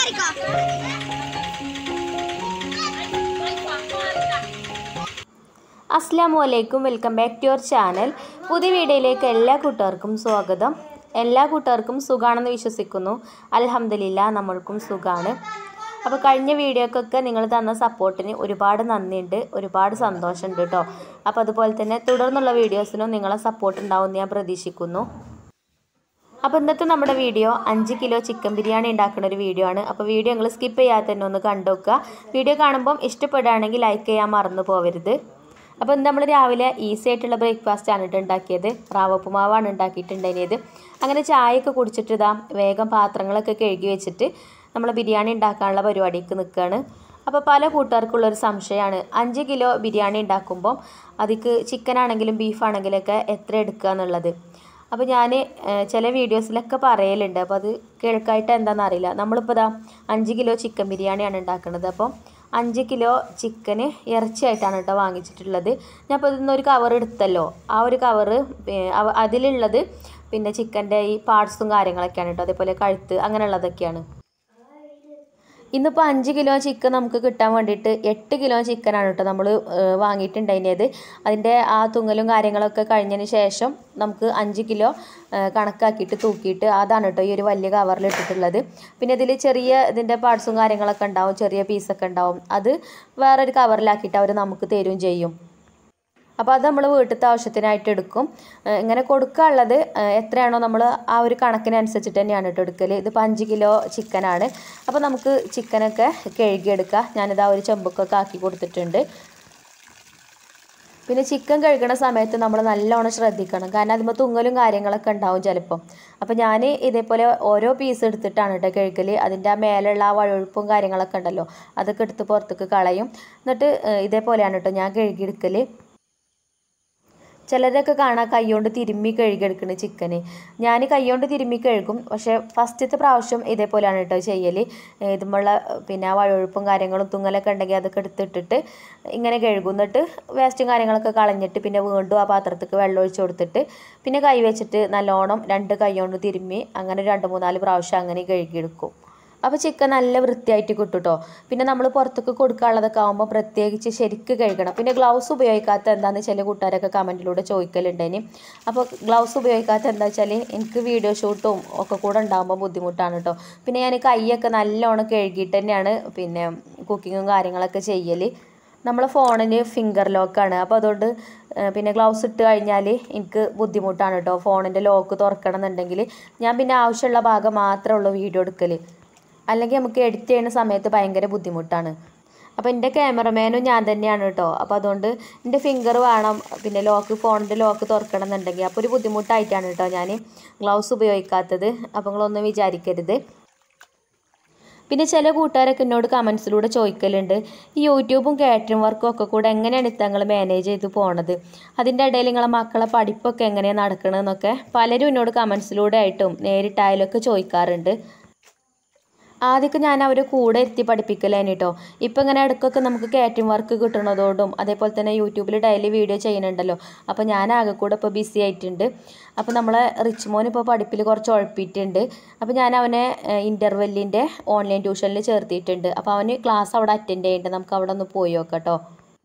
മാറിക്കോ അസ്സാമു അലൈക്കും welcome back to your channel പുതിയ വീഡിയോയിലേക്ക് എല്ലാ കൂട്ടുകാർക്കും സ്വാഗതം എല്ലാ കൂട്ടുകാർക്കും സുഖാണെന്ന് വിശ്വസിക്കുന്നു അൽഹംദുലില്ല നമ്മൾക്കും സുഖാണ് അപ്പോൾ കഴിഞ്ഞ വീഡിയോക്കൊക്കെ നിങ്ങൾ തന്ന സപ്പോർട്ടിന് ഒരുപാട് നന്ദിയുണ്ട് ഒരുപാട് സന്തോഷമുണ്ട് കേട്ടോ അപ്പോൾ അതുപോലെ തന്നെ തുടർന്നുള്ള വീഡിയോസിനും നിങ്ങളെ സപ്പോർട്ട് ഉണ്ടാവുമെന്ന് ഞാൻ പ്രതീക്ഷിക്കുന്നു അപ്പോൾ ഇന്നത്തെ നമ്മുടെ വീഡിയോ അഞ്ച് കിലോ ചിക്കൻ ബിരിയാണി ഉണ്ടാക്കുന്ന ഒരു വീഡിയോ ആണ് അപ്പോൾ വീഡിയോ നിങ്ങൾ സ്കിപ്പ് ചെയ്യാതെ തന്നെ ഒന്ന് കണ്ടു നോക്കുക വീഡിയോ കാണുമ്പം ഇഷ്ടപ്പെടുകയാണെങ്കിൽ ലൈക്ക് ചെയ്യാൻ മറന്നു പോകരുത് അപ്പോൾ ഇന്ന് നമ്മൾ രാവിലെ ഈസി ആയിട്ടുള്ള ബ്രേക്ക്ഫാസ്റ്റ് ആണ് കേട്ടോ ഉണ്ടാക്കിയത് റാവപ്പുമാവാണ് ഉണ്ടാക്കിയിട്ടുണ്ടായിരുന്നത് അങ്ങനെ ചായയൊക്കെ കുടിച്ചിട്ട് ഇതാ വേഗം പാത്രങ്ങളൊക്കെ കഴുകി വെച്ചിട്ട് നമ്മൾ ബിരിയാണി ഉണ്ടാക്കാനുള്ള പരിപാടിക്ക് നിൽക്കുകയാണ് അപ്പോൾ പല കൂട്ടുകാർക്കുള്ളൊരു സംശയമാണ് അഞ്ച് കിലോ ബിരിയാണി ഉണ്ടാക്കുമ്പോൾ അതിക്ക് ചിക്കൻ ആണെങ്കിലും ബീഫ് ആണെങ്കിലൊക്കെ എത്ര എടുക്കുക എന്നുള്ളത് അപ്പോൾ ഞാൻ ചില വീഡിയോസിലൊക്കെ പറയലുണ്ട് അപ്പോൾ അത് കേൾക്കായിട്ട് എന്താണെന്ന് അറിയില്ല നമ്മളിപ്പോൾ ഇതാ അഞ്ച് കിലോ ചിക്കൻ ബിരിയാണിയാണ് ഉണ്ടാക്കുന്നത് അപ്പോൾ അഞ്ച് കിലോ ചിക്കന് ഇറച്ചിയായിട്ടാണ് കേട്ടോ വാങ്ങിച്ചിട്ടുള്ളത് ഞാൻ ഇപ്പോൾ ഇതിൽ ഒരു കവർ എടുത്തല്ലോ ആ ഒരു കവറ് അതിലുള്ളത് പിന്നെ ചിക്കൻ്റെ ഈ പാർട്സും കാര്യങ്ങളൊക്കെയാണ് കേട്ടോ അതേപോലെ കഴുത്ത് അങ്ങനെയുള്ളതൊക്കെയാണ് ഇന്നിപ്പോൾ അഞ്ച് കിലോ ചിക്കൻ നമുക്ക് കിട്ടാൻ വേണ്ടിയിട്ട് എട്ട് കിലോ ചിക്കനാണ് കേട്ടോ നമ്മൾ വാങ്ങിയിട്ടുണ്ടായിരുന്നത് അതിൻ്റെ ആ തുങ്ങലും കാര്യങ്ങളൊക്കെ കഴിഞ്ഞതിന് ശേഷം നമുക്ക് അഞ്ച് കിലോ കണക്കാക്കിയിട്ട് തൂക്കിയിട്ട് അതാണ് കേട്ടോ ഈ ഒരു വലിയ കവറിൽ ഇട്ടിട്ടുള്ളത് പിന്നെ ഇതിൽ ചെറിയ ഇതിൻ്റെ പാർട്സും കാര്യങ്ങളൊക്കെ ഉണ്ടാവും ചെറിയ പീസൊക്കെ ഉണ്ടാവും അത് വേറൊരു കവറിലാക്കിയിട്ട് അവർ നമുക്ക് തരുകയും ചെയ്യും അപ്പോൾ അത് നമ്മൾ വീട്ടിലത്തെ ആവശ്യത്തിനായിട്ട് എടുക്കും ഏഹ് ഇങ്ങനെ കൊടുക്കാനുള്ളത് ഏഹ് എത്രയാണോ നമ്മൾ ആ ഒരു കണക്കിനനുസരിച്ചിട്ട് തന്നെയാണ് കേട്ടോ എടുക്കൽ ഇതിപ്പോൾ അഞ്ച് കിലോ ചിക്കനാണ് അപ്പോൾ നമുക്ക് ചിക്കനൊക്കെ കഴുകിയെടുക്കാം ഞാനിത് ആ ഒരു ചെമ്പൊക്കെ ആക്കി കൊടുത്തിട്ടുണ്ട് പിന്നെ ചിക്കൻ കഴുകണ സമയത്ത് നമ്മൾ നല്ലോണം ശ്രദ്ധിക്കണം കാരണം അതിമ്പോൾ തുങ്ങലും കാര്യങ്ങളൊക്കെ ഉണ്ടാവും ചിലപ്പം അപ്പോൾ ഞാൻ ഇതേപോലെ ഓരോ പീസ് എടുത്തിട്ടാണ് കേട്ടോ കഴുകൽ അതിൻ്റെ ആ മേലുള്ള ആ വഴുവഴുപ്പും കാര്യങ്ങളൊക്കെ ഉണ്ടല്ലോ അതൊക്കെ എടുത്ത് പുറത്തേക്ക് കളയും എന്നിട്ട് ഏഹ് ഇതേപോലെയാണ് കേട്ടോ ഞാൻ കഴുകിയെടുക്കൽ ചിലരൊക്കെ കാണാം കൈകൊണ്ട് തിരുമ്മി കഴുകിയെടുക്കുന്ന ചിക്കന് ഞാൻ കൈകൊണ്ട് തിരുമ്മി കഴുകും പക്ഷേ ഫസ്റ്റത്തെ പ്രാവശ്യം ഇതേപോലെയാണ് കേട്ടോ ചെയ്യൽ ഇതുമുള്ള പിന്നെ ആ വഴുവഴുപ്പും കാര്യങ്ങളും തുങ്ങലൊക്കെ ഉണ്ടെങ്കിൽ അതൊക്കെ എടുത്തിട്ടിട്ട് ഇങ്ങനെ കഴുകും എന്നിട്ട് വേസ്റ്റും കാര്യങ്ങളൊക്കെ കളഞ്ഞിട്ട് പിന്നെ വീണ്ടും ആ പാത്രത്തേക്ക് വെള്ളം ഒഴിച്ച് കൊടുത്തിട്ട് പിന്നെ കൈ വെച്ചിട്ട് നല്ലോണം രണ്ട് കൈ കൊണ്ട് തിരുമ്മി അങ്ങനെ രണ്ട് മൂന്നാല് പ്രാവശ്യം അങ്ങനെ കഴുകിയെടുക്കും അപ്പോൾ ചിക്കൻ നല്ല വൃത്തിയായിട്ട് കിട്ടും കേട്ടോ പിന്നെ നമ്മൾ പുറത്തേക്ക് കൊടുക്കാനുള്ളതൊക്കെ ആകുമ്പോൾ പ്രത്യേകിച്ച് ശരിക്ക് കഴുകണം പിന്നെ ഗ്ലൗസ് ഉപയോഗിക്കാത്ത എന്താണെന്ന് ചില കൂട്ടുകാരൊക്കെ കമൻറ്റിലൂടെ ചോദിക്കലുണ്ടേനി അപ്പോൾ ഗ്ലൗസ് ഉപയോഗിക്കാത്ത എന്താ വെച്ചാൽ എനിക്ക് വീഡിയോ ഷൂട്ടും ഒക്കെ കൂടെ ഉണ്ടാകുമ്പോൾ ബുദ്ധിമുട്ടാണ് കേട്ടോ പിന്നെ ഞാൻ കൈയൊക്കെ നല്ലോണം കഴുകിയിട്ട് തന്നെയാണ് പിന്നെ കുക്കിങ്ങും കാര്യങ്ങളൊക്കെ ചെയ്യൽ നമ്മളെ ഫോണിന് ഫിംഗർ ലോക്കാണ് അപ്പോൾ അതുകൊണ്ട് ഏഹ് പിന്നെ ഗ്ലൗസ് ഇട്ട് കഴിഞ്ഞാൽ എനിക്ക് ബുദ്ധിമുട്ടാണ് കേട്ടോ ഫോണിൻ്റെ ലോക്ക് തുറക്കണം എന്നുണ്ടെങ്കിൽ ഞാൻ പിന്നെ ആവശ്യമുള്ള ഭാഗം മാത്രമേ ഉള്ളൂ വീഡിയോ എടുക്കൽ അല്ലെങ്കിൽ നമുക്ക് എഡിറ്റ് ചെയ്യുന്ന സമയത്ത് ഭയങ്കര ബുദ്ധിമുട്ടാണ് അപ്പോൾ എൻ്റെ ക്യാമറമാനും ഞാൻ തന്നെയാണ് കേട്ടോ അപ്പോൾ അതുകൊണ്ട് എൻ്റെ ഫിംഗർ വേണം പിന്നെ ലോക്ക് ഫോണിൻ്റെ ലോക്ക് തുറക്കണം എന്നുണ്ടെങ്കിൽ അപ്പോൾ ഒരു ബുദ്ധിമുട്ടായിട്ടാണ് കേട്ടോ ഞാൻ ഗ്ലൗസ് ഉപയോഗിക്കാത്തത് അപ്പോൾ നിങ്ങളൊന്നും വിചാരിക്കരുത് പിന്നെ ചില കൂട്ടുകാരൊക്കെ എന്നോട് കമൻസിലൂടെ ചോദിക്കലുണ്ട് ഈ യൂട്യൂബും കാറ്ററിംഗ് വർക്കും ഒക്കെ കൂടെ എങ്ങനെയാണ് ഇത്തങ്ങൾ മാനേജ് ചെയ്ത് പോണത് അതിൻ്റെ ഇടയിൽ നിങ്ങളെ മക്കളെ പഠിപ്പൊക്കെ എങ്ങനെയാണ് നടക്കണമെന്നൊക്കെ പലരും എന്നോട് കമൻസിലൂടെ ആയിട്ടും നേരിട്ടായാലും ഒക്കെ ചോദിക്കാറുണ്ട് ആദ്യമൊക്കെ ഞാൻ അവരെ കൂടെ എത്തി പഠിപ്പിക്കലേനി കേട്ടോ ഇപ്പം ഇങ്ങനെ ഇടയ്ക്കൊക്കെ നമുക്ക് കാറ്ററിംഗ് വർക്ക് കിട്ടുന്നതോടും അതേപോലെ തന്നെ യൂട്യൂബിൽ ഡെയിലി വീഡിയോ ചെയ്യുന്നുണ്ടല്ലോ അപ്പോൾ ഞാൻ ആകെ കൂടെ ഇപ്പോൾ ബിസി ആയിട്ടുണ്ട് അപ്പോൾ നമ്മളെ റിച്ച് മോൻ ഇപ്പോൾ പഠിപ്പിൽ കുറച്ച് ഉഴപ്പിയിട്ടുണ്ട് അപ്പോൾ ഞാൻ അവനെ ഇൻ്റർവെല്ലിൻ്റെ ഓൺലൈൻ ട്യൂഷനിൽ ചേർത്തിയിട്ടുണ്ട് അപ്പോൾ അവന് ക്ലാസ് അവിടെ അറ്റൻഡ് ചെയ്യുന്നുണ്ട് നമുക്ക് അവിടെ ഒന്ന് പോയി നോക്കാം കേട്ടോ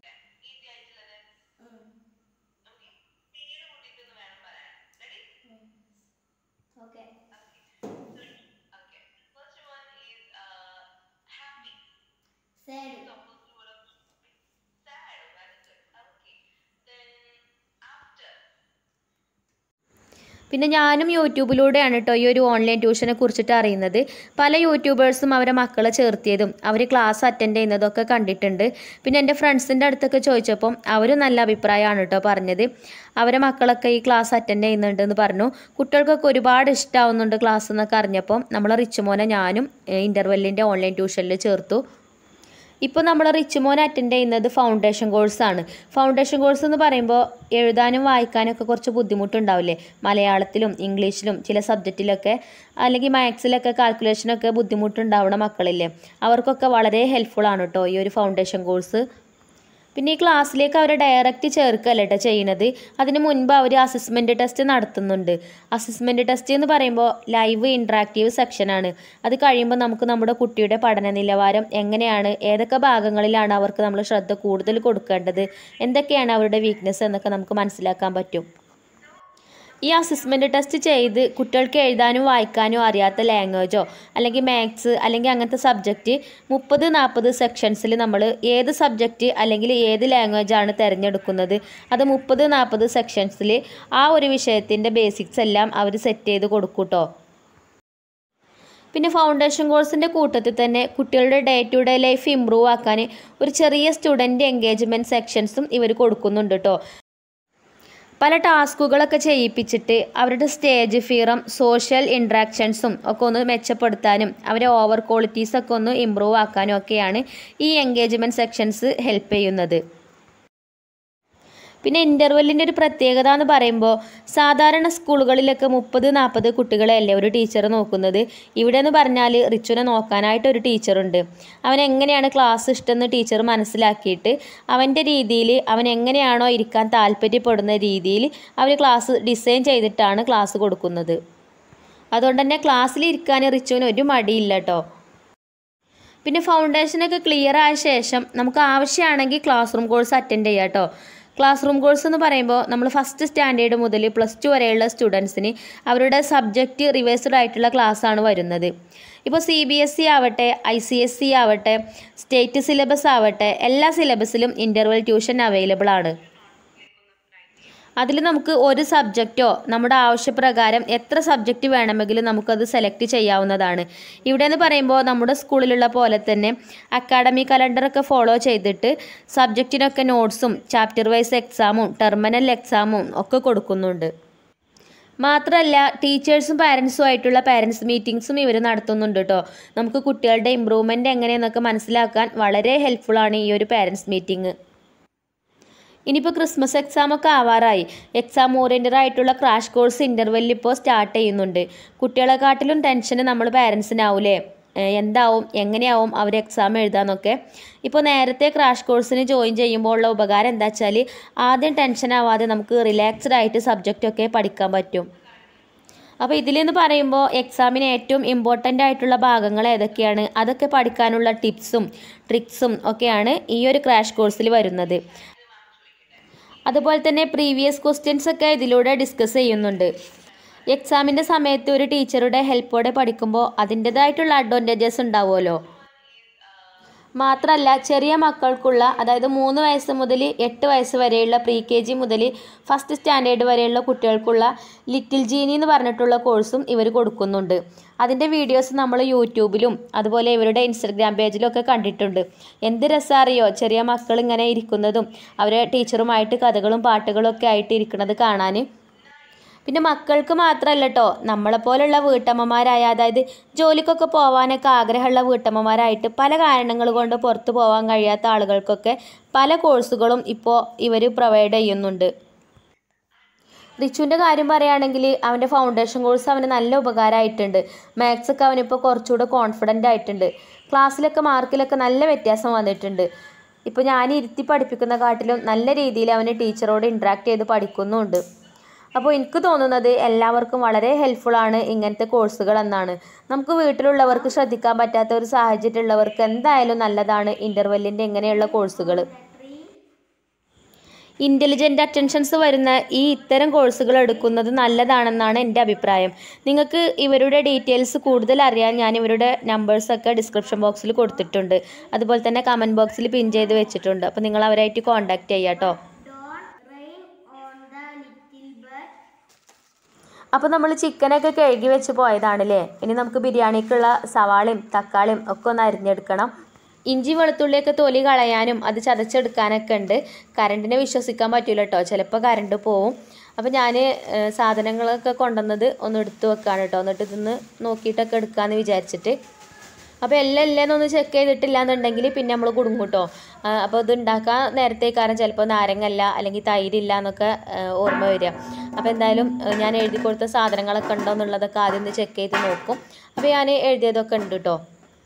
പിന്നെ ഞാനും യൂട്യൂബിലൂടെയാണ് കേട്ടോ ഈ ഒരു ഓൺലൈൻ ട്യൂഷനെ കുറിച്ചിട്ട് അറിയുന്നത് പല യൂട്യൂബേഴ്സും അവരെ മക്കളെ ചേർത്തിയതും അവർ ക്ലാസ് അറ്റൻഡ് ചെയ്യുന്നതൊക്കെ കണ്ടിട്ടുണ്ട് പിന്നെ എൻ്റെ ഫ്രണ്ട്സിൻ്റെ അടുത്തൊക്കെ ചോദിച്ചപ്പം അവരും നല്ല അഭിപ്രായമാണ് കേട്ടോ പറഞ്ഞത് അവരെ മക്കളൊക്കെ ഈ ക്ലാസ് അറ്റൻഡ് ചെയ്യുന്നുണ്ട് എന്ന് പറഞ്ഞു കുട്ടികൾക്കൊക്കെ ഒരുപാട് ഇഷ്ടമാവുന്നുണ്ട് ക്ലാസ് എന്നൊക്കെ അറിഞ്ഞപ്പം നമ്മളെ റിച്ച് മോനെ ഞാനും ഇൻ്റർവെല്ലിൻ്റെ ഓൺലൈൻ ട്യൂഷനിൽ ചേർത്തു ഇപ്പോൾ നമ്മൾ റിച്ച് മോൻ അറ്റൻഡ് ചെയ്യുന്നത് ഫൗണ്ടേഷൻ കോഴ്സാണ് ഫൗണ്ടേഷൻ കോഴ്സ് എന്ന് പറയുമ്പോൾ എഴുതാനും വായിക്കാനും ഒക്കെ കുറച്ച് ബുദ്ധിമുട്ടുണ്ടാവില്ലേ മലയാളത്തിലും ഇംഗ്ലീഷിലും ചില സബ്ജക്റ്റിലൊക്കെ അല്ലെങ്കിൽ മാത്സിലൊക്കെ കാൽക്കുലേഷനൊക്കെ ബുദ്ധിമുട്ടുണ്ടാവുന്ന മക്കളില്ലേ അവർക്കൊക്കെ വളരെ ഹെൽപ്ഫുൾ ആണ് കേട്ടോ ഈ ഒരു ഫൗണ്ടേഷൻ കോഴ്സ് പിന്നെ ഈ ക്ലാസ്സിലേക്ക് അവരെ ഡയറക്റ്റ് ചേർക്കല്ല കേട്ടോ ചെയ്യുന്നത് അതിന് മുൻപ് അവർ അസസ്മെൻറ്റ് ടെസ്റ്റ് നടത്തുന്നുണ്ട് അസസ്മെൻറ്റ് ടെസ്റ്റ് എന്ന് പറയുമ്പോൾ ലൈവ് ഇൻട്രാക്റ്റീവ് സെക്ഷനാണ് അത് കഴിയുമ്പോൾ നമുക്ക് നമ്മുടെ കുട്ടിയുടെ പഠന നിലവാരം എങ്ങനെയാണ് ഏതൊക്കെ ഭാഗങ്ങളിലാണ് അവർക്ക് നമ്മൾ ശ്രദ്ധ കൂടുതൽ കൊടുക്കേണ്ടത് എന്തൊക്കെയാണ് അവരുടെ വീക്ക്നെസ് എന്നൊക്കെ നമുക്ക് മനസ്സിലാക്കാൻ പറ്റും ഈ അസസ്മെൻറ്റ് ടെസ്റ്റ് ചെയ്ത് കുട്ടികൾക്ക് എഴുതാനും വായിക്കാനും അറിയാത്ത ലാംഗ്വേജോ അല്ലെങ്കിൽ മാത്സ് അല്ലെങ്കിൽ അങ്ങനത്തെ സബ്ജക്റ്റ് മുപ്പത് നാൽപ്പത് സെക്ഷൻസിൽ നമ്മൾ ഏത് സബ്ജക്റ്റ് അല്ലെങ്കിൽ ഏത് ലാംഗ്വേജ് ആണ് തിരഞ്ഞെടുക്കുന്നത് അത് മുപ്പത് നാൽപ്പത് സെക്ഷൻസിൽ ആ ഒരു വിഷയത്തിൻ്റെ ബേസിക്സ് എല്ലാം അവർ സെറ്റ് ചെയ്ത് കൊടുക്കും കേട്ടോ പിന്നെ ഫൗണ്ടേഷൻ കോഴ്സിൻ്റെ കൂട്ടത്തിൽ തന്നെ കുട്ടികളുടെ day to day life improve ആക്കാൻ ഒരു ചെറിയ സ്റ്റുഡൻറ്റ് എൻഗേജ്മെൻറ്റ് സെക്ഷൻസും ഇവർ കൊടുക്കുന്നുണ്ട് കേട്ടോ പല ടാസ്കുകളൊക്കെ ചെയ്യിപ്പിച്ചിട്ട് അവരുടെ സ്റ്റേജ് ഫിയറും സോഷ്യൽ ഇൻട്രാക്ഷൻസും ഒക്കെ ഒന്ന് മെച്ചപ്പെടുത്താനും അവരെ ഓവർ ക്വാളിറ്റീസൊക്കെ ഒന്ന് ഇമ്പ്രൂവ് ആക്കാനും ഒക്കെയാണ് ഈ എൻഗേജ്മെൻറ്റ് സെക്ഷൻസ് ഹെൽപ്പ് ചെയ്യുന്നത് പിന്നെ ഇൻ്റർവെല്ലിൻ്റെ ഒരു പ്രത്യേകത എന്ന് പറയുമ്പോൾ സാധാരണ സ്കൂളുകളിലൊക്കെ മുപ്പത് നാൽപ്പത് കുട്ടികളെയല്ലേ ഒരു ടീച്ചർ നോക്കുന്നത് ഇവിടെ എന്ന് പറഞ്ഞാൽ റിച്ചുനെ നോക്കാനായിട്ട് ഒരു ടീച്ചറുണ്ട് അവൻ എങ്ങനെയാണ് ക്ലാസ് ഇഷ്ടമെന്ന് ടീച്ചർ മനസ്സിലാക്കിയിട്ട് അവൻ്റെ രീതിയിൽ അവൻ എങ്ങനെയാണോ ഇരിക്കാൻ താല്പര്യപ്പെടുന്ന രീതിയിൽ അവർ ക്ലാസ് ഡിസൈൻ ചെയ്തിട്ടാണ് ക്ലാസ് കൊടുക്കുന്നത് അതുകൊണ്ട് തന്നെ ക്ലാസ്സിൽ ഇരിക്കാൻ റിച്ചുവിന് ഒരു മടിയില്ല കേട്ടോ പിന്നെ ഫൗണ്ടേഷനൊക്കെ ക്ലിയർ ആയ ശേഷം നമുക്ക് ആവശ്യമാണെങ്കിൽ ക്ലാസ് റൂം കോഴ്സ് അറ്റൻഡ് ചെയ്യാം കേട്ടോ ക്ലാസ് റൂം കോഴ്സ് എന്ന് പറയുമ്പോൾ നമ്മൾ ഫസ്റ്റ് സ്റ്റാൻഡേർഡ് മുതൽ പ്ലസ് ടു വരെയുള്ള സ്റ്റുഡൻസിന് അവരുടെ സബ്ജക്റ്റ് റിവേഴ്സ്ഡ് ആയിട്ടുള്ള class ആണ് വരുന്നത് ഇപ്പോൾ സി ബി എസ് ഇ ആവട്ടെ ഐ സി എസ് സി ആവട്ടെ സ്റ്റേറ്റ് സിലബസ് ആവട്ടെ എല്ലാ സിലബസിലും ഇൻ്റർവെൽ ട്യൂഷൻ അവൈലബിൾ ആണ് അതിൽ നമുക്ക് ഒരു സബ്ജക്റ്റോ നമ്മുടെ ആവശ്യപ്രകാരം എത്ര സബ്ജക്റ്റ് വേണമെങ്കിലും നമുക്കത് സെലക്ട് ചെയ്യാവുന്നതാണ് ഇവിടെ എന്ന് പറയുമ്പോൾ നമ്മുടെ സ്കൂളിലുള്ള പോലെ തന്നെ അക്കാഡമി കലണ്ടറൊക്കെ ഫോളോ ചെയ്തിട്ട് സബ്ജക്റ്റിനൊക്കെ നോട്ട്സും ചാപ്റ്റർ വൈസ് എക്സാമും ടെർമിനൽ എക്സാമും ഒക്കെ കൊടുക്കുന്നുണ്ട് മാത്രമല്ല ടീച്ചേഴ്സും പാരൻസും ആയിട്ടുള്ള പാരൻസ് മീറ്റിംഗ്സും ഇവർ നടത്തുന്നുണ്ട് കേട്ടോ നമുക്ക് കുട്ടികളുടെ ഇമ്പ്രൂവ്മെൻറ്റ് എങ്ങനെയെന്നൊക്കെ മനസ്സിലാക്കാൻ വളരെ ഹെൽപ്ഫുള്ളാണ് ഈ ഒരു പാരൻസ് മീറ്റിംഗ് ഇനിയിപ്പോൾ ക്രിസ്മസ് എക്സാം ഒക്കെ ആവാറായി എക്സാം ഓറിയൻറ്റഡ് ആയിട്ടുള്ള ക്രാഷ് കോഴ്സ് ഇൻ്റർവെല്ലിൽ ഇപ്പോൾ സ്റ്റാർട്ട് ചെയ്യുന്നുണ്ട് കുട്ടികളെക്കാട്ടിലും ടെൻഷന് നമ്മൾ പാരൻസിനാവൂലേ ഏഹ് എന്താവും എങ്ങനെയാവും അവർ എക്സാം എഴുതാന്നൊക്കെ ഇപ്പോൾ നേരത്തെ ക്രാഷ് കോഴ്സിന് ജോയിൻ ചെയ്യുമ്പോൾ ഉള്ള ഉപകാരം എന്താ വെച്ചാൽ ആദ്യം ടെൻഷൻ ആവാതെ നമുക്ക് റിലാക്സ്ഡ് ആയിട്ട് സബ്ജക്റ്റൊക്കെ പഠിക്കാൻ പറ്റും അപ്പോൾ ഇതിലെന്ന് പറയുമ്പോൾ എക്സാമിന് ഏറ്റവും ഇമ്പോർട്ടൻ്റ് ആയിട്ടുള്ള ഭാഗങ്ങൾ ഏതൊക്കെയാണ് അതൊക്കെ പഠിക്കാനുള്ള ടിപ്സും ട്രിക്സും ഒക്കെയാണ് ഈ ഒരു ക്രാഷ് കോഴ്സിൽ വരുന്നത് അതുപോലെ തന്നെ പ്രീവിയസ് ക്വസ്റ്റ്യൻസ് ഒക്കെ ഇതിലൂടെ ഡിസ്കസ് ചെയ്യുന്നുണ്ട് എക്സാമിൻ്റെ സമയത്ത് ഒരു ടീച്ചറുടെ ഹെൽപ്പോടെ പഠിക്കുമ്പോൾ അതിൻ്റെതായിട്ടുള്ള അഡ്വാൻറ്റേജസ് ഉണ്ടാവുമല്ലോ മാത്രമല്ല ചെറിയ മക്കൾക്കുള്ള അതായത് മൂന്ന് വയസ്സ് മുതൽ എട്ട് വയസ്സ് വരെയുള്ള പ്രീ കെ ജി മുതൽ ഫസ്റ്റ് സ്റ്റാൻഡേർഡ് വരെയുള്ള കുട്ടികൾക്കുള്ള ലിറ്റിൽ ജീനി എന്ന് പറഞ്ഞിട്ടുള്ള കോഴ്സും ഇവർ കൊടുക്കുന്നുണ്ട് അതിൻ്റെ വീഡിയോസ് നമ്മൾ യൂട്യൂബിലും അതുപോലെ ഇവരുടെ ഇൻസ്റ്റഗ്രാം പേജിലും ഒക്കെ കണ്ടിട്ടുണ്ട് എന്ത് രസം അറിയോ ചെറിയ മക്കൾ ഇങ്ങനെ ഇരിക്കുന്നതും അവരെ ടീച്ചറുമായിട്ട് കഥകളും പാട്ടുകളും ഒക്കെ ആയിട്ട് ഇരിക്കുന്നത് കാണാൻ പിന്നെ മക്കൾക്ക് മാത്രമല്ല കേട്ടോ നമ്മളെപ്പോലുള്ള വീട്ടമ്മമാരായ അതായത് ജോലിക്കൊക്കെ പോകാനൊക്കെ ആഗ്രഹമുള്ള വീട്ടമ്മമാരായിട്ട് പല കാരണങ്ങൾ കൊണ്ട് പുറത്ത് പോകാൻ കഴിയാത്ത ആളുകൾക്കൊക്കെ പല കോഴ്സുകളും ഇപ്പോൾ ഇവർ പ്രൊവൈഡ് ചെയ്യുന്നുണ്ട് റിച്ചുവിൻ്റെ കാര്യം പറയുകയാണെങ്കിൽ അവൻ്റെ ഫൗണ്ടേഷൻ കോഴ്സ് അവന് നല്ല ഉപകാരമായിട്ടുണ്ട് മാത്സ് ഒക്കെ അവനിപ്പോൾ കുറച്ചുകൂടെ കോൺഫിഡൻ്റ് ആയിട്ടുണ്ട് ക്ലാസ്സിലൊക്കെ മാർക്കിലൊക്കെ നല്ല വ്യത്യാസം വന്നിട്ടുണ്ട് ഇപ്പോൾ ഞാൻ ഇരുത്തി പഠിപ്പിക്കുന്ന കാട്ടിലും നല്ല രീതിയിൽ അവന് ടീച്ചറോട് ഇൻട്രാക്ട് ചെയ്ത് പഠിക്കുന്നുമുണ്ട് അപ്പോൾ എനിക്ക് തോന്നുന്നത് എല്ലാവർക്കും വളരെ ഹെൽപ്ഫുള്ളാണ് ഇങ്ങനത്തെ കോഴ്സുകൾ എന്നാണ് നമുക്ക് വീട്ടിലുള്ളവർക്ക് ശ്രദ്ധിക്കാൻ പറ്റാത്ത ഒരു സാഹചര്യമുള്ളവർക്ക് എന്തായാലും നല്ലതാണ് ഇൻ്റർവെല്ലിൻ്റെ ഇങ്ങനെയുള്ള കോഴ്സുകൾ ഇൻ്റലിജൻ്റ് അറ്റൻഷൻസ് വരുന്ന ഈ ഇത്തരം കോഴ്സുകൾ എടുക്കുന്നത് നല്ലതാണെന്നാണ് എൻ്റെ അഭിപ്രായം നിങ്ങൾക്ക് ഇവരുടെ ഡീറ്റെയിൽസ് കൂടുതൽ അറിയാൻ ഞാൻ ഇവരുടെ നമ്പേഴ്സൊക്കെ ഡിസ്ക്രിപ്ഷൻ ബോക്സിൽ കൊടുത്തിട്ടുണ്ട് അതുപോലെ തന്നെ കമൻറ്റ് ബോക്സിൽ പിൻ ചെയ്ത് വെച്ചിട്ടുണ്ട് അപ്പോൾ നിങ്ങൾ അവരായിട്ട് കോൺടാക്റ്റ് ചെയ്യാം കേട്ടോ Don't rain on the little bird. അപ്പോൾ നമ്മൾ ചിക്കനൊക്കെ കഴുകി വെച്ച് പോയതാണല്ലേ ഇനി നമുക്ക് ബിരിയാണിക്കുള്ള സവാളയും തക്കാളിയും ഒക്കെ ഒന്ന് അരിഞ്ഞെടുക്കണം ഇഞ്ചി വെളുത്തുള്ളിയൊക്കെ തൊലി കളയാനും അത് ചതച്ചെടുക്കാനൊക്കെ ഉണ്ട് കറണ്ടിനെ വിശ്വസിക്കാൻ പറ്റില്ല കേട്ടോ ചിലപ്പോൾ കറണ്ട് പോവും അപ്പോൾ ഞാൻ സാധനങ്ങളൊക്കെ കൊണ്ടുവന്നത് ഒന്ന് എടുത്തു വെക്കാണ് കേട്ടോ എന്നിട്ട് ഇതൊന്ന് നോക്കിയിട്ടൊക്കെ എടുക്കാമെന്ന് വിചാരിച്ചിട്ട് അപ്പോൾ എല്ലാം ഇല്ലെന്നൊന്ന് ചെക്ക് ചെയ്തിട്ടില്ല എന്നുണ്ടെങ്കിൽ പിന്നെ നമ്മൾ കുടുങ്ങും കേട്ടോ അപ്പോൾ ഇത് ഉണ്ടാക്കാൻ നേരത്തെ കാരണം ചിലപ്പോൾ നാരങ്ങല്ല അല്ലെങ്കിൽ തൈരില്ല എന്നൊക്കെ ആ, ഓർമ്മ വരിക അപ്പോൾ എന്തായാലും ആ, ഞാൻ എഴുതി കൊടുത്ത സാധനങ്ങളൊക്കെ ഉണ്ടോ എന്നുള്ളതൊക്കെ ആദ്യം ഒന്ന് ചെക്ക് ചെയ്ത് നോക്കും അപ്പോൾ ഞാൻ എഴുതിയതൊക്കെ ഉണ്ട് കേട്ടോ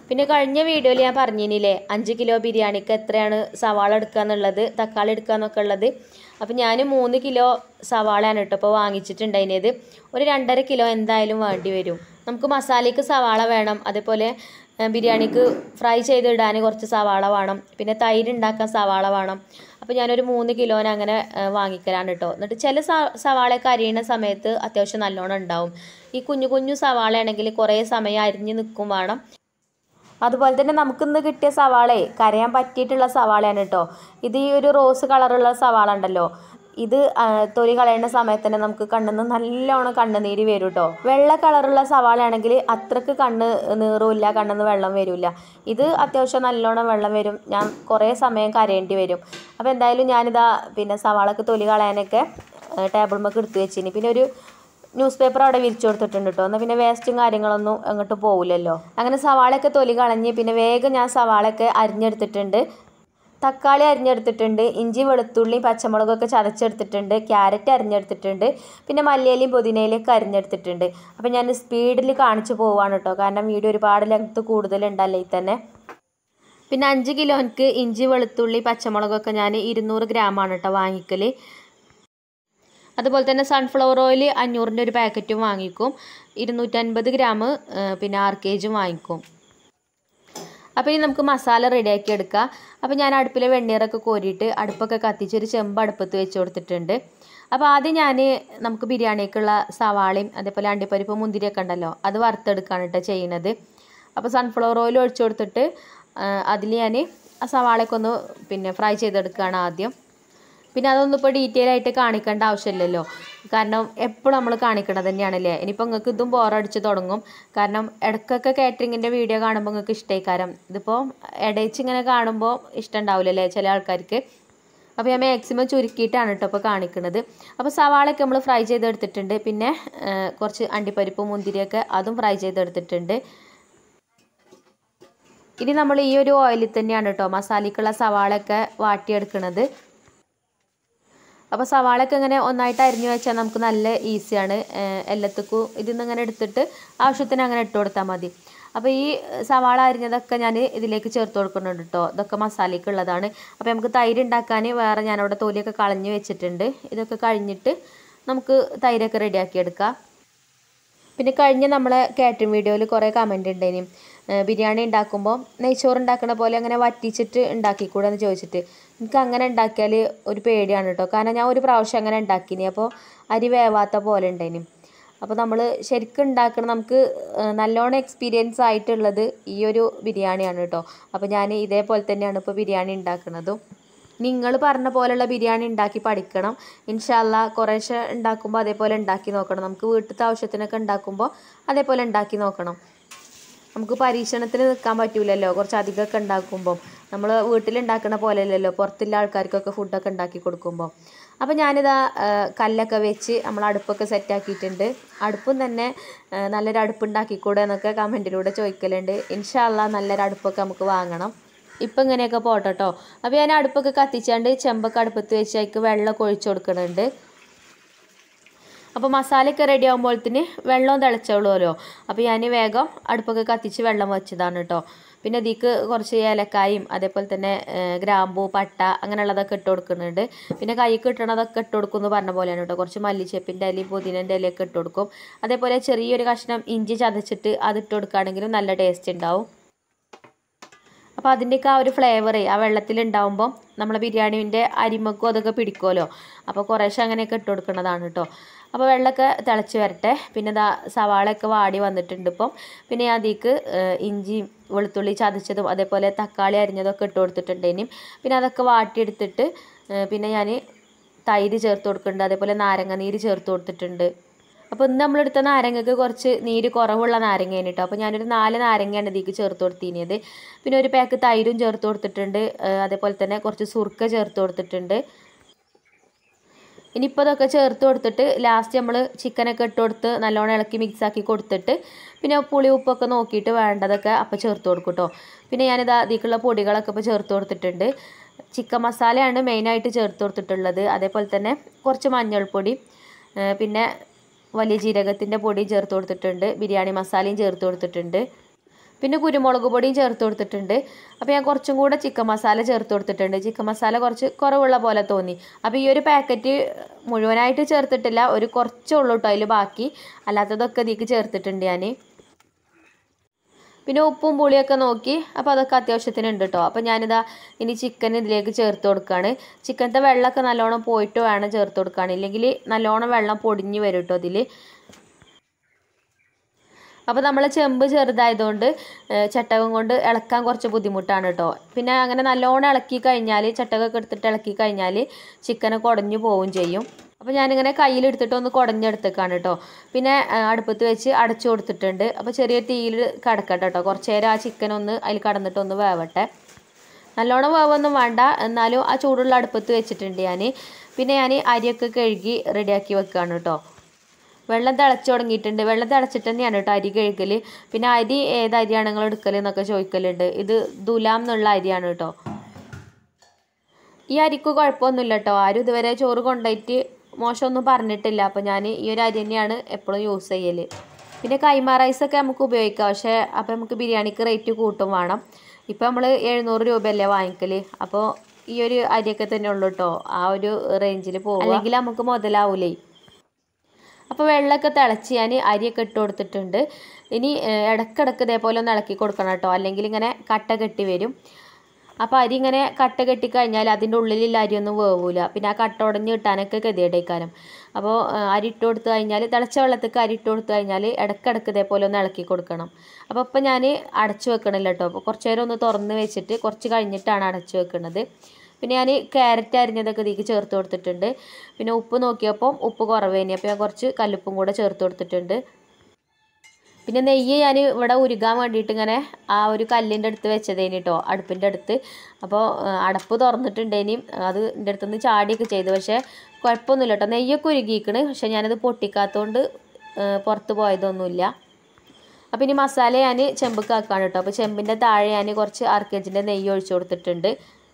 പിന്നെ കഴിഞ്ഞ വീഡിയോയിൽ ഞാൻ പറഞ്ഞിനില്ലേ അഞ്ച് കിലോ ബിരിയാണിക്ക് എത്രയാണ് സവാള എടുക്കുക എന്നുള്ളത് തക്കാളി എടുക്കുക എന്നൊക്കെ ഉള്ളത് അപ്പോൾ ഞാൻ മൂന്ന് കിലോ സവാളയാണ് കേട്ടോ ഇപ്പോൾ വാങ്ങിച്ചിട്ടുണ്ടായിരുന്നത് ഒരു രണ്ടര കിലോ എന്തായാലും വേണ്ടി വരും നമുക്ക് മസാലയ്ക്ക് സവാള വേണം അതേപോലെ ഏഹ്, ബിരിയാണിക്ക് ഫ്രൈ ചെയ്തിടാൻ കുറച്ച് സവാള വേണം പിന്നെ തൈര് ഉണ്ടാക്കാൻ സവാള വേണം അപ്പോൾ ഞാനൊരു മൂന്ന് കിലോന് അങ്ങനെ ഏഹ്, വാങ്ങിക്കലാണ് കേട്ടോ എന്നിട്ട് ചില സ- സവാളയൊക്കെ അരിയുന്ന സമയത്ത് അത്യാവശ്യം നല്ലോണം ഉണ്ടാവും ഈ കുഞ്ഞു കുഞ്ഞു സവാളയാണെങ്കിൽ കുറേ സമയം അരിഞ്ഞ് നിൽക്കും വേണം അതുപോലെ തന്നെ നമുക്കിന്ന് കിട്ടിയ സവാളയെ കരയാൻ പറ്റിയിട്ടുള്ള സവാളയാണ് കേട്ടോ ഇത് ഈ ഒരു റോസ് കളറുള്ള സവാള ഉണ്ടല്ലോ ഇത് ആ, തൊലി കളയുന്ന സമയത്ത് തന്നെ നമുക്ക് കണ്ണിന്ന് നല്ലോണം കണ്ണുനീര് വരും കേട്ടോ വെള്ള കളറുള്ള സവാള ആണെങ്കിൽ അത്രക്ക് കണ്ണ് നീറുമില്ല കണ്ണിന്ന് വെള്ളം വരില്ല ഇത് അത്യാവശ്യം നല്ലോണം വെള്ളം വരും ഞാൻ കുറേ സമയം കരയേണ്ടി വരും അപ്പോൾ എന്തായാലും ഞാനിതാ പിന്നെ സവാളക്ക് തൊലി കളയാനൊക്കെ ടേബിൾ മേക്ക് എടുത്ത് വെച്ചിനി പിന്നെ ഒരു ന്യൂസ് പേപ്പർ അവിടെ വിരിച്ചു കൊടുത്തിട്ടുണ്ട് കേട്ടോ എന്നാൽ പിന്നെ വേസ്റ്റും കാര്യങ്ങളൊന്നും അങ്ങോട്ട് പോകില്ലല്ലോ അങ്ങനെ സവാളയൊക്കെ തൊലി കളഞ്ഞ് പിന്നെ വേഗം ഞാൻ സവാളയൊക്കെ അരിഞ്ഞെടുത്തിട്ടുണ്ട് തക്കാളി അരിഞ്ഞെടുത്തിട്ടുണ്ട് ഇഞ്ചി വെളുത്തുള്ളി പച്ചമുളകൊക്കെ ചതച്ചെടുത്തിട്ടുണ്ട് ക്യാരറ്റ് അരിഞ്ഞെടുത്തിട്ടുണ്ട് പിന്നെ മല്ലിയിലയും പുതിനയിലൊക്കെ അരിഞ്ഞെടുത്തിട്ടുണ്ട് അപ്പോൾ ഞാൻ സ്പീഡിൽ കാണിച്ചു പോവാണ് കേട്ടോ കാരണം വീഡിയോ ഒരുപാട് ലെങ്ത്ത് കൂടുതലുണ്ടല്ലേ ഈ തന്നെ പിന്നെ അഞ്ച് കിലോയ്ക്ക് ഇഞ്ചി വെളുത്തുള്ളി പച്ചമുളകൊക്കെ ഞാൻ ഇരുന്നൂറ് ഗ്രാമാണ് കേട്ടോ വാങ്ങിക്കൽ അതുപോലെ തന്നെ സൺഫ്ലവർ ഓയിൽ അഞ്ഞൂറിൻ്റെ ഒരു പാക്കറ്റും വാങ്ങിക്കും ഇരുന്നൂറ്റൻപത് ഗ്രാം പിന്നെ ആർ കെ ജിയും വാങ്ങിക്കും അപ്പോൾ ഇനി നമുക്ക് മസാല റെഡിയാക്കി എടുക്കാം അപ്പോൾ ഞാൻ അടുപ്പിൽ വെണ്ണീറൊക്കെ കോരിയിട്ട് അടുപ്പൊക്കെ കത്തിച്ച് ഒരു ചെമ്പ് അടുപ്പത്ത് വെച്ച് കൊടുത്തിട്ടുണ്ട് അപ്പോൾ ആദ്യം ഞാൻ നമുക്ക് ബിരിയാണിക്കുള്ള സവാളയും അതേപോലെ അണ്ടിപ്പരിപ്പ് മുന്തിരിയൊക്കെ ഉണ്ടല്ലോ അത് വറുത്തെടുക്കുകയാണ് കേട്ടോ ചെയ്യണത് അപ്പോൾ സൺഫ്ലവർ ഓയിൽ ഒഴിച്ചു കൊടുത്തിട്ട് അതിൽ ഞാൻ ആ സവാളയൊക്കെ ഒന്ന് പിന്നെ ഫ്രൈ ചെയ്തെടുക്കുകയാണ് ആദ്യം പിന്നെ അതൊന്നും ഇപ്പോൾ ഡീറ്റെയിൽ ആയിട്ട് കാണിക്കേണ്ട ആവശ്യമില്ലല്ലോ കാരണം എപ്പോഴും നമ്മൾ കാണിക്കണത് തന്നെയാണല്ലേ ഇനിയിപ്പോൾ നിങ്ങൾക്ക് ഇതും ബോറടിച്ച് തുടങ്ങും കാരണം ഇടയ്ക്കൊക്കെ കാറ്ററിങ്ങിൻ്റെ വീഡിയോ കാണുമ്പോൾ നിങ്ങൾക്ക് ഇഷ്ടമായിക്കാരം ഇതിപ്പോൾ ഇടയിച്ച് ഇങ്ങനെ കാണുമ്പോൾ ഇഷ്ടമുണ്ടാവില്ലല്ലേ ചില ആൾക്കാർക്ക് അപ്പോൾ ഞാൻ മാക്സിമം ചുരുക്കിയിട്ടാണ് കേട്ടോ ഇപ്പോൾ കാണിക്കുന്നത് അപ്പോൾ സവാളയൊക്കെ നമ്മൾ ഫ്രൈ ചെയ്തെടുത്തിട്ടുണ്ട് പിന്നെ ആ, കുറച്ച് അണ്ടിപ്പരിപ്പ് മുന്തിരിയൊക്കെ അതും ഫ്രൈ ചെയ്തെടുത്തിട്ടുണ്ട് ഇനി നമ്മൾ ഈ ഒരു ഓയിലിൽ തന്നെയാണ് കേട്ടോ മസാലയ്ക്കുള്ള സവാളയൊക്കെ വാട്ടിയെടുക്കുന്നത് അപ്പോൾ സവാളയൊക്കെ ഇങ്ങനെ ഒന്നായിട്ട് അരിഞ്ഞു വെച്ചാൽ നമുക്ക് നല്ല ഈസിയാണ് എല്ലാത്തക്കും ഇതിൽ നിന്ന് ഇങ്ങനെ എടുത്തിട്ട് ആവശ്യത്തിന് അങ്ങനെ ഇട്ട് കൊടുത്താൽ മതി അപ്പോൾ ഈ സവാള അരിഞ്ഞതൊക്കെ ഞാൻ ഇതിലേക്ക് ചേർത്ത് കൊടുക്കുന്നുണ്ട് കേട്ടോ ഇതൊക്കെ മസാലയ്ക്ക് ഉള്ളതാണ് അപ്പോൾ നമുക്ക് തൈര് ഉണ്ടാക്കാൻ വേറെ ഞാനവിടെ തൊലിയൊക്കെ കളഞ്ഞ് വെച്ചിട്ടുണ്ട് ഇതൊക്കെ കഴിഞ്ഞിട്ട് നമുക്ക് തൈരൊക്കെ റെഡിയാക്കി എടുക്കാം പിന്നെ കഴിഞ്ഞ നമ്മളെ കാറ്ററിംഗ് വീഡിയോയിൽ കുറേ കമൻറ്റ് ഉണ്ടായിനി ഏഹ് ബിരിയാണി ഉണ്ടാക്കുമ്പോൾ നെയ്ച്ചോറ് ഉണ്ടാക്കണ പോലെ അങ്ങനെ വറ്റിച്ചിട്ട് ഉണ്ടാക്കിക്കൂടെ എന്ന് ചോദിച്ചിട്ട് എനിക്ക് അങ്ങനെ ഉണ്ടാക്കിയാൽ ഒരു പേടിയാണ് കേട്ടോ കാരണം ഞാൻ ഒരു പ്രാവശ്യം അങ്ങനെ ഉണ്ടാക്കിനി അപ്പോൾ അരി വേവാത്ത പോലെ ഉണ്ടായിനി അപ്പോൾ നമ്മൾ ശരിക്കും ഉണ്ടാക്കണം നമുക്ക് ഏഹ് നല്ലോണം എക്സ്പീരിയൻസ് ആയിട്ടുള്ളത് ഈ ഒരു ബിരിയാണിയാണ് കേട്ടോ അപ്പോൾ ഞാൻ ഇതേപോലെ തന്നെയാണ് ഇപ്പോൾ ബിരിയാണി ഉണ്ടാക്കുന്നതും നിങ്ങൾ പറഞ്ഞ പോലെയുള്ള ബിരിയാണി ഉണ്ടാക്കി പഠിക്കണം ഇൻഷാല്ല കുറേശ്ശെ ഉണ്ടാക്കുമ്പോൾ അതേപോലെ ഉണ്ടാക്കി നോക്കണം നമുക്ക് വീട്ടിലത്തെ ആവശ്യത്തിനൊക്കെ ഉണ്ടാക്കുമ്പോൾ അതേപോലെ ഉണ്ടാക്കി നോക്കണം നമുക്ക് പരീക്ഷണത്തിന് നിൽക്കാൻ പറ്റൂലല്ലോ കുറച്ച് അധികമൊക്കെ ഉണ്ടാക്കുമ്പോൾ നമ്മൾ വീട്ടിലുണ്ടാക്കുന്ന പോലെ അല്ലല്ലോ പുറത്തുള്ള ആൾക്കാർക്കൊക്കെ ഫുഡൊക്കെ ഉണ്ടാക്കി കൊടുക്കുമ്പോൾ അപ്പോൾ ഞാനിതാ ആ, കല്ലൊക്കെ വെച്ച് നമ്മൾ അടുപ്പൊക്കെ സെറ്റാക്കിയിട്ടുണ്ട് അടുപ്പും തന്നെ ആ, നല്ലൊരു അടുപ്പുണ്ടാക്കിക്കൂടെ എന്നൊക്കെ കമൻറ്റിലൂടെ ചോദിക്കലുണ്ട് ഇൻഷാല്ല നല്ലൊരു അടുപ്പൊക്കെ നമുക്ക് വാങ്ങണം ഇപ്പം ഇങ്ങനെയൊക്കെ പോട്ടെ കേട്ടോ അപ്പോൾ ഞാൻ അടുപ്പൊക്കെ കത്തിച്ചാണ്ട് ചെമ്പൊക്കെ അടുപ്പത്ത് വെച്ച് അതിക്ക് വെള്ളമൊക്കെ ഒഴിച്ചു കൊടുക്കുന്നുണ്ട് അപ്പോൾ മസാലയൊക്കെ റെഡി ആകുമ്പോഴത്തേന് വെള്ളം തിളച്ചോളുമല്ലോ അപ്പോൾ ഞാൻ വേഗം അടുപ്പൊക്കെ കത്തിച്ച് വെള്ളം വെച്ചതാണ് കേട്ടോ പിന്നെ ഇതിക്ക് കുറച്ച് ഏലക്കായും അതേപോലെ തന്നെ ഏഹ്, ഗ്രാമ്പൂ പട്ട അങ്ങനെയുള്ളതൊക്കെ ഇട്ട് കൊടുക്കുന്നുണ്ട് പിന്നെ കൈക്ക് ഇട്ടണതൊക്കെ ഇട്ട് കൊടുക്കും എന്ന് പറഞ്ഞ പോലെയാണ് കേട്ടോ കുറച്ച് മല്ലിച്ചപ്പിൻ്റെ ഇലയും പുതിനൻ്റെ ഇലയൊക്കെ ഇട്ട് കൊടുക്കും അതേപോലെ ചെറിയൊരു കഷ്ണം ഇഞ്ചി ചതച്ചിട്ട് അത് ഇട്ട് കൊടുക്കുകയാണെങ്കിലും നല്ല ടേസ്റ്റ് ഉണ്ടാവും അപ്പോൾ അതിൻ്റെയൊക്കെ ആ ഒരു ഫ്ലേവറേ ആ വെള്ളത്തിലുണ്ടാവുമ്പം നമ്മളെ ബിരിയാണീൻ്റെ അരിമക്കും അതൊക്കെ പിടിക്കുമല്ലോ അപ്പോൾ കുറേശ്ശെ അങ്ങനെയൊക്കെ ഇട്ട് കൊടുക്കുന്നതാണ് കേട്ടോ അപ്പോൾ വെള്ളമൊക്കെ തിളച്ച് വരട്ടെ പിന്നെ ദാ സവാളയൊക്കെ വാടി വന്നിട്ടുണ്ട് ഇപ്പം പിന്നെ അതിലേക്ക് ഇഞ്ചിയും വെളുത്തുള്ളി ചതച്ചതും അതേപോലെ തക്കാളി അരിഞ്ഞതൊക്കെ ഇട്ട് കൊടുത്തിട്ടുണ്ട് ഇനിയും പിന്നെ അതൊക്കെ വാട്ടിയെടുത്തിട്ട് ഏഹ് പിന്നെ ഞാൻ തൈര് ചേർത്ത് കൊടുക്കുന്നുണ്ട് അതേപോലെ നാരങ്ങ നീര് ചേർത്ത് കൊടുത്തിട്ടുണ്ട് അപ്പോൾ ഇന്ന് നമ്മളെടുത്ത നാരങ്ങക്ക് കുറച്ച് നീര് കുറവുള്ള നാരങ്ങയാണ് കേട്ടോ അപ്പോൾ ഞാനൊരു നാല് നാരങ്ങയാണ് ഇതിലേക്ക് ചേർത്ത് കൊടുത്തിരുന്നത് പിന്നെ ഒരു പാക്ക് തൈരും ചേർത്ത് കൊടുത്തിട്ടുണ്ട് ഏഹ് അതേപോലെ തന്നെ കുറച്ച് സുർക്ക ചേർത്ത് കൊടുത്തിട്ടുണ്ട് ഇനിയിപ്പോൾ ഇതൊക്കെ ചേർത്ത് കൊടുത്തിട്ട് ലാസ്റ്റ് നമ്മൾ ചിക്കനൊക്കെ ഇട്ട് കൊടുത്ത് നല്ലോണം ഇളക്കി മിക്സ് ആക്കി കൊടുത്തിട്ട് പിന്നെ പുളി ഉപ്പൊക്കെ നോക്കിയിട്ട് വേണ്ടതൊക്കെ അപ്പോൾ ചേർത്ത് കൊടുക്കും കേട്ടോ പിന്നെ ഞാനിത് അതിലേക്കുള്ള പൊടികളൊക്കെ ഇപ്പോൾ ചേർത്ത് കൊടുത്തിട്ടുണ്ട് ചിക്കൻ മസാലയാണ് മെയിനായിട്ട് ചേർത്ത് കൊടുത്തിട്ടുള്ളത് അതേപോലെ തന്നെ കുറച്ച് മഞ്ഞൾപ്പൊടി ഏഹ് പിന്നെ വലിയ ജീരകത്തിൻ്റെ പൊടി ചേർത്ത് കൊടുത്തിട്ടുണ്ട് ബിരിയാണി മസാലയും ചേർത്ത് കൊടുത്തിട്ടുണ്ട് പിന്നെ കുരുമുളക് പൊടിയും ചേർത്ത് കൊടുത്തിട്ടുണ്ട് അപ്പോൾ ഞാൻ കുറച്ചും കൂടെ ചിക്കൻ മസാല ചേർത്ത് കൊടുത്തിട്ടുണ്ട് ചിക്കൻ മസാല കുറച്ച് കുറവുള്ള പോലെ തോന്നി അപ്പോൾ ഈ ഒരു പാക്കറ്റ് മുഴുവനായിട്ട് ചേർത്തിട്ടില്ല ഒരു കുറച്ചേ ഉള്ളൂ കേട്ടോ അതിൽ ബാക്കി അല്ലാത്തതൊക്കെ ഇതിലേക്ക് ചേർത്തിട്ടുണ്ട് ഞാൻ പിന്നെ ഉപ്പും പുളിയൊക്കെ നോക്കി അപ്പോൾ അതൊക്കെ അത്യാവശ്യത്തിന് ഉണ്ട് കേട്ടോ അപ്പോൾ ഞാനിതാ ഇനി ചിക്കൻ ഇതിലേക്ക് ചേർത്ത് കൊടുക്കുകയാണ് ചിക്കനത്തെ വെള്ളമൊക്കെ നല്ലോണം പോയിട്ട് വേണം ചേർത്ത് കൊടുക്കാൻ ഇല്ലെങ്കിൽ നല്ലോണം വെള്ളം പൊടിഞ്ഞ് വരും കേട്ടോ ഇതിൽ അപ്പോൾ നമ്മൾ ചെമ്പ് ചെറുതായതുകൊണ്ട് ഏഹ്, ചട്ടകം കൊണ്ട് ഇളക്കാൻ കുറച്ച് ബുദ്ധിമുട്ടാണ് കേട്ടോ പിന്നെ അങ്ങനെ നല്ലോണം ഇളക്കി കഴിഞ്ഞാൽ ചട്ടകമൊക്കെ എടുത്തിട്ട് ഇളക്കി കഴിഞ്ഞാൽ ചിക്കനൊക്കെ ഉടഞ്ഞു പോവുകയും ചെയ്യും അപ്പോൾ ഞാനിങ്ങനെ കയ്യിലെടുത്തിട്ട് ഒന്ന് കുടഞ്ഞെടുത്തേക്കാണ് കേട്ടോ പിന്നെ ആ, അടുപ്പത്ത് വെച്ച് അടച്ചു കൊടുത്തിട്ടുണ്ട് അപ്പോൾ ചെറിയ തീയിൽ കിടക്കട്ടെ കേട്ടോ കുറച്ച് നേരം ആ ചിക്കൻ ഒന്ന് അതിൽ കടന്നിട്ട് ഒന്ന് വേവട്ടെ നല്ലോണം വേവൊന്നും വേണ്ട എന്നാലും ആ ചൂടുള്ള അടുപ്പത്ത് വെച്ചിട്ടുണ്ട് ഞാൻ പിന്നെ ഞാൻ അരിയൊക്കെ കഴുകി റെഡിയാക്കി വെക്കുകയാണ് കേട്ടോ വെള്ളം തിളച്ച് തുടങ്ങിയിട്ടുണ്ട് വെള്ളം തിളച്ചിട്ട് തന്നെയാണ് കേട്ടോ അരി കഴുകൽ പിന്നെ അരി ഏത് അരിയാണ് നിങ്ങൾ എടുക്കൽ എന്നൊക്കെ ചോദിക്കലുണ്ട് ഇത് ദുലാം എന്നുള്ള അരിയാണ് കേട്ടോ ഈ അരിക്ക് കുഴപ്പമൊന്നുമില്ല കേട്ടോ ആരും ഇതുവരെ ചോറ് കൊണ്ടുപോയിട്ട് മോശമൊന്നും പറഞ്ഞിട്ടില്ല അപ്പോൾ ഞാൻ ഈ ഒരു അരി തന്നെയാണ് എപ്പോഴും യൂസ് ചെയ്യൽ പിന്നെ കൈമ റൈസൊക്കെ നമുക്ക് ഉപയോഗിക്കാം പക്ഷേ അപ്പോൾ നമുക്ക് ബിരിയാണിക്ക് റേറ്റ് കൂട്ടും വേണം ഇപ്പോൾ നമ്മൾ എഴുന്നൂറ് രൂപയല്ലേ വാങ്ങിക്കൽ അപ്പോൾ ഈ ഒരു അരിയൊക്കെ തന്നെ ഉള്ളൂ കേട്ടോ ആ ഒരു റേഞ്ചിൽ പോകും അല്ലെങ്കിൽ നമുക്ക് മുതലാവൂലേ അപ്പോൾ വെള്ളമൊക്കെ തിളച്ച് ഞാൻ അരിയൊക്കെ ഇട്ട് കൊടുത്തിട്ടുണ്ട് ഇനി ഏഹ്, ഇടയ്ക്കിടയ്ക്ക് ഇതേപോലെ ഒന്ന് ഇളക്കി കൊടുക്കണം കേട്ടോ അല്ലെങ്കിൽ ഇങ്ങനെ കട്ട കെട്ടി വരും അപ്പോൾ അരി ഇങ്ങനെ കട്ട കെട്ടി കഴിഞ്ഞാൽ അതിൻ്റെ ഉള്ളിലുള്ള അരിയൊന്നും വേവൂല പിന്നെ ആ കട്ട ഉടഞ്ഞ് കിട്ടാനൊക്കെ ഗതിയുടേക്കാരം അപ്പോൾ ഏഹ്, അരി ഇട്ട് കൊടുത്തു കഴിഞ്ഞാൽ തിളച്ച വെള്ളത്തേക്ക് അരി ഇട്ട് കൊടുത്തു കഴിഞ്ഞാൽ ഇടയ്ക്കിടയ്ക്ക് ഇതേപോലെ ഒന്ന് ഇളക്കി കൊടുക്കണം അപ്പോൾ ഇപ്പം ഞാൻ അടച്ചു വെക്കണില്ല കേട്ടോ അപ്പോൾ കുറച്ച് നേരം ഒന്ന് തുറന്ന് വെച്ചിട്ട് കുറച്ച് കഴിഞ്ഞിട്ടാണ് അടച്ചു വെക്കുന്നത് പിന്നെ ഞാൻ ക്യാരറ്റ് അരിഞ്ഞതൊക്കെ ഇതിലേക്ക് ചേർത്ത് കൊടുത്തിട്ടുണ്ട് പിന്നെ ഉപ്പ് നോക്കിയപ്പോൾ ഉപ്പ് കുറവേനി അപ്പോൾ ഞാൻ കുറച്ച് കല്ലുപ്പും കൂടെ ചേർത്ത് കൊടുത്തിട്ടുണ്ട് പിന്നെ നെയ്യ് ഞാൻ ഇവിടെ ഉരുകാൻ വേണ്ടിയിട്ട് ഇങ്ങനെ ആ ഒരു കല്ലിൻ്റെ അടുത്ത് വെച്ചതേനി കേട്ടോ അടുപ്പിൻ്റെ അടുത്ത് അപ്പോൾ ആ, അടപ്പ് തുറന്നിട്ടുണ്ടേനി അത് എൻ്റെ അടുത്തുനിന്ന് ചാടിയൊക്കെ ചെയ്തു പക്ഷേ കുഴപ്പമൊന്നുമില്ല കേട്ടോ നെയ്യൊക്കെ ഉരുകിയിക്കണ് പക്ഷേ ഞാനത് പൊട്ടിക്കാത്തതുകൊണ്ട് ആ, പുറത്ത് പോയതൊന്നുമില്ല അപ്പോൾ ഇനി മസാല ഞാൻ ചെമ്പക്ക് ആക്കാണ് കേട്ടോ അപ്പോൾ ചെമ്പിൻ്റെ താഴെ ഞാൻ കുറച്ച് ആർക്കേജിൻ്റെ നെയ്യ് ഒഴിച്ചു കൊടുത്തിട്ടുണ്ട്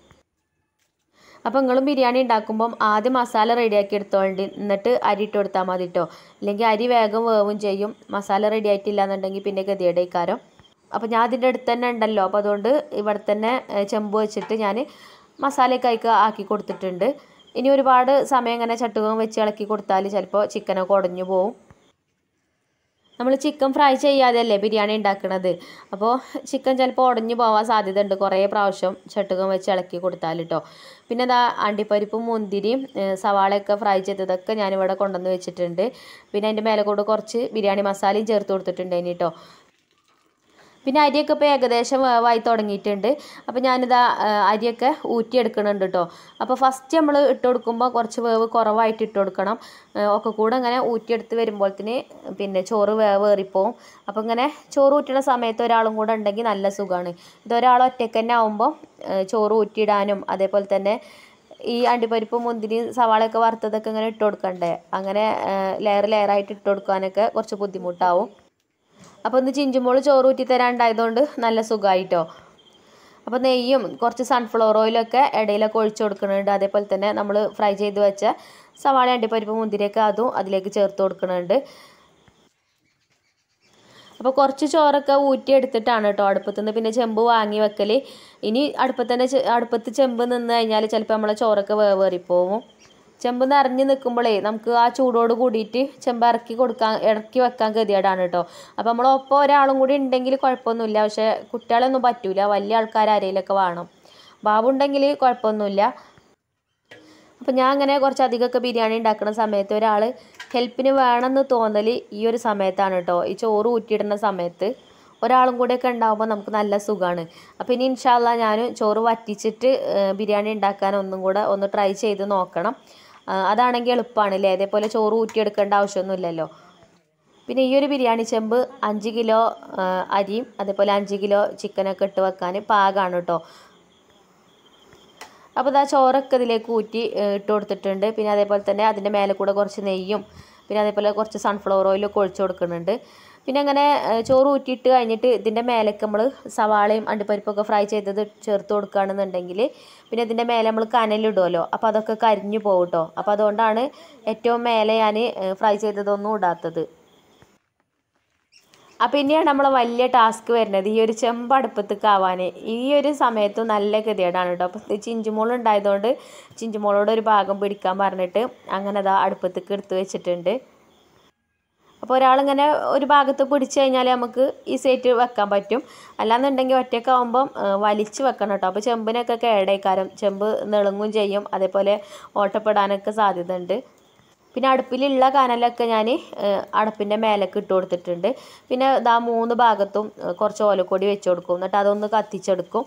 അപ്പോൾ നിങ്ങളും ബിരിയാണി ഉണ്ടാക്കുമ്പം ആദ്യം മസാല റെഡിയാക്കി എടുത്തോണ്ടി എന്നിട്ട് അരി ഇട്ട് കൊടുത്താൽ മതി കേട്ടോ അല്ലെങ്കിൽ അരി വേഗം വേവും ചെയ്യും മസാല റെഡി ആയിട്ടില്ല എന്നുണ്ടെങ്കിൽ പിന്നെ ഗതിയുടെക്കാരം അപ്പോൾ ഞാൻ അതിൻ്റെ അടുത്ത് തന്നെ ഉണ്ടല്ലോ അപ്പോൾ അതുകൊണ്ട് ഇവിടെ തന്നെ ഏഹ്, ചെമ്പ് വെച്ചിട്ട് ഞാൻ മസാലയൊക്കെ അതിക്ക് ആക്കി കൊടുത്തിട്ടുണ്ട് ഇനി ഒരുപാട് സമയം ഇങ്ങനെ ചട്ടുകം വെച്ച് ഇളക്കി കൊടുത്താൽ ചിലപ്പോൾ ചിക്കനൊക്കെ ഉടഞ്ഞു പോവും നമ്മൾ ചിക്കൻ ഫ്രൈ ചെയ്യാതെയല്ലേ ബിരിയാണി ഉണ്ടാക്കുന്നത് അപ്പോൾ ചിക്കൻ ചിലപ്പോൾ ഉടഞ്ഞു പോകാൻ സാധ്യത ഉണ്ട് കുറേ പ്രാവശ്യം ചട്ടുകം വെച്ച് ഇളക്കി കൊടുത്താൽ കേട്ടോ പിന്നെ ഇതാ അണ്ടിപ്പരിപ്പും മുന്തിരിയും ഏഹ് സവാളയൊക്കെ ഫ്രൈ ചെയ്തതൊക്കെ ഞാനിവിടെ കൊണ്ടുവന്ന് വെച്ചിട്ടുണ്ട് പിന്നെ അതിൻ്റെ മേലെ കൂടെ കുറച്ച് ബിരിയാണി മസാലയും ചേർത്ത് കൊടുത്തിട്ടുണ്ട് ഇനി കേട്ടോ പിന്നെ അരിയൊക്കെ ഇപ്പോൾ ഏകദേശം വേവായി തുടങ്ങിയിട്ടുണ്ട് അപ്പോൾ ഞാനിതാ ആ, അരിയൊക്കെ ഊറ്റിയെടുക്കുന്നുണ്ട് കേട്ടോ അപ്പോൾ ഫസ്റ്റ് നമ്മൾ ഇട്ട് കൊടുക്കുമ്പോൾ കുറച്ച് വേവ് കുറവായിട്ട് ഇട്ട് കൊടുക്കണം ആ, ഒക്കെ കൂടെ ഇങ്ങനെ ഊറ്റിയെടുത്ത് വരുമ്പോഴത്തേന് പിന്നെ ചോറ് വേവ് ഏറിപ്പോവും അപ്പോൾ ഇങ്ങനെ ചോറ് ഊറ്റുന്ന സമയത്ത് ഒരാളും കൂടെ ഉണ്ടെങ്കിൽ നല്ല സുഖമാണ് ഇതൊരാൾ ഒറ്റയ്ക്ക് തന്നെ ആവുമ്പോൾ ആ, ചോറ് ഊറ്റിയിടാനും അതേപോലെ തന്നെ ഈ അണ്ടിപ്പരിപ്പ് മുന്തിരി സവാളയൊക്കെ വറുത്തതൊക്കെ ഇങ്ങനെ ഇട്ട് കൊടുക്കണ്ടേ അങ്ങനെ ലെയർ ലെയറായിട്ട് ഇട്ട് കൊടുക്കാനൊക്കെ കുറച്ച് ബുദ്ധിമുട്ടാവും അപ്പോൾ ഒന്ന് ചിഞ്ചുമ്പോൾ ചോറ് ഊറ്റി തരാണ്ടായതുകൊണ്ട് നല്ല സുഖമായിട്ടോ അപ്പോൾ നെയ്യും കുറച്ച് സൺഫ്ലവർ ഓയിലൊക്കെ ഇടയിലൊക്കെ ഒഴിച്ചു കൊടുക്കുന്നുണ്ട് അതേപോലെ തന്നെ നമ്മൾ ഫ്രൈ ചെയ്ത് വെച്ച സവാള അണ്ടിപ്പരിപ്പ് മുന്തിരിയൊക്കെ അതും അതിലേക്ക് ചേർത്ത് കൊടുക്കുന്നുണ്ട് അപ്പോൾ കുറച്ച് ചോറൊക്കെ ഊറ്റിയെടുത്തിട്ടാണ് കേട്ടോ അടുപ്പത്ത് നിന്ന് പിന്നെ ചെമ്പ് വാങ്ങി വെക്കൽ ഇനി അടുപ്പത്ത് തന്നെ ചെ- അടുപ്പത്ത് ചെമ്പ് നിന്ന് കഴിഞ്ഞാൽ ചിലപ്പോൾ നമ്മളെ ചോറൊക്കെ വേവേറിപ്പോവും ചെമ്പ് നിറഞ്ഞ് നിൽക്കുമ്പോഴേ നമുക്ക് ആ ചൂടോട് കൂടിയിട്ട് ചെമ്പ് ഇറക്കി കൊടുക്കാൻ ഇറക്കി വെക്കാൻ ഗതികേടാണ് കേട്ടോ അപ്പോൾ നമ്മൾ ഒപ്പം ഒരാളും കൂടി ഉണ്ടെങ്കിൽ കുഴപ്പമൊന്നുമില്ല പക്ഷേ കുട്ടികളൊന്നും പറ്റൂല വലിയ ആൾക്കാർ ആരെങ്കിലുമൊക്കെ വേണം ബാബു ഉണ്ടെങ്കിൽ കുഴപ്പമൊന്നുമില്ല അപ്പോൾ ഞാൻ അങ്ങനെ കുറച്ച് അധികമൊക്കെ ബിരിയാണി ഉണ്ടാക്കുന്ന സമയത്ത് ഒരാൾ ഹെൽപ്പിന് വേണമെന്ന് തോന്നൽ ഈ ഒരു സമയത്താണ് കേട്ടോ ഈ ചോറ് ഊറ്റിയിടുന്ന സമയത്ത് ഒരാളും കൂടെയൊക്കെ ഉണ്ടാകുമ്പോൾ നമുക്ക് നല്ല സുഖമാണ് അപ്പോൾ ഇനി ഇൻഷാല്ല ഞാൻ ചോറ് വറ്റിച്ചിട്ട് ഏഹ്, ബിരിയാണി ഉണ്ടാക്കാൻ ഒന്നും കൂടെ ഒന്ന് ട്രൈ ചെയ്ത് നോക്കണം ആ, അതാണെങ്കിൽ എളുപ്പമാണ് അല്ലേ അതേപോലെ ചോറ് ഊറ്റിയെടുക്കേണ്ട ആവശ്യമൊന്നുമില്ലല്ലോ പിന്നെ ഈ ഒരു ബിരിയാണി ചെമ്പ് അഞ്ച് കിലോ ആ, അരിയും അതേപോലെ അഞ്ച് കിലോ ചിക്കനൊക്കെ ഇട്ട് വെക്കാൻ പാകമാണ് കേട്ടോ അപ്പോൾ ഇതാ ചോറൊക്കെ ഇതിലേക്ക് ഊറ്റി ഏഹ്, ഇട്ട് കൊടുത്തിട്ടുണ്ട് പിന്നെ അതേപോലെ തന്നെ അതിൻ്റെ മേലെ കൂടെ കുറച്ച് നെയ്യും പിന്നെ അതേപോലെ കുറച്ച് സൺഫ്ലവർ ഓയിലൊക്കെ ഒഴിച്ച് കൊടുക്കുന്നുണ്ട് പിന്നെ അങ്ങനെ ഏഹ്, ചോറ് ഊറ്റിയിട്ട് കഴിഞ്ഞിട്ട് ഇതിൻ്റെ മേലേക്ക് നമ്മൾ സവാളയും അണ്ടിപ്പരിപ്പൊക്കെ ഫ്രൈ ചെയ്തത് ചേർത്ത് കൊടുക്കുകയാണെന്നുണ്ടെങ്കിൽ പിന്നെ ഇതിൻ്റെ മേലെ നമ്മൾ കനലിടുമല്ലോ അപ്പോൾ അതൊക്കെ കരിഞ്ഞു പോകും കേട്ടോ അപ്പോൾ അതുകൊണ്ടാണ് ഏറ്റവും മേലെ ഞാൻ ഫ്രൈ ചെയ്തതൊന്നും ഇടാത്തത് അപ്പം ഇനിയാണ് നമ്മളെ വലിയ ടാസ്ക് വരുന്നത് ഈ ഒരു ചെമ്പ് അടുപ്പത്തേക്ക് ആവാൻ ഈ ഒരു സമയത്ത് നല്ല ഗതികേടാണ് കേട്ടോ അപ്പോൾ ചിഞ്ചുമോൾ ഉണ്ടായതുകൊണ്ട് ചിഞ്ചുമോളോട് ഒരു ഭാഗം പിടിക്കാൻ പറഞ്ഞിട്ട് അങ്ങനെ അതാ അടുപ്പത്തേക്ക് എടുത്ത് വെച്ചിട്ടുണ്ട് അപ്പോൾ ഒരാളിങ്ങനെ ഒരു ഭാഗത്ത് പിടിച്ചു കഴിഞ്ഞാൽ നമുക്ക് ഈ സെറ്റ് വെക്കാൻ പറ്റും അല്ലാന്നുണ്ടെങ്കിൽ ഒറ്റയ്ക്കാവുമ്പം വലിച്ച് വെക്കണം കേട്ടോ അപ്പോൾ ചെമ്പിനൊക്കെ കേടേക്കാരം ചെമ്പ് നെളുങ്ങും ചെയ്യും അതേപോലെ ഓട്ടപ്പെടാനൊക്കെ സാധ്യത ഉണ്ട് പിന്നെ അടുപ്പിലുള്ള കനലൊക്കെ ഞാൻ അടുപ്പിൻ്റെ മേലേക്ക് ഇട്ട് കൊടുത്തിട്ടുണ്ട് പിന്നെ ഇതാ മൂന്ന് ഭാഗത്തും ഏഹ്, കുറച്ച് ഓലക്കൊടി വെച്ച് കൊടുക്കും എന്നിട്ട് അതൊന്ന് കത്തിച്ചെടുക്കും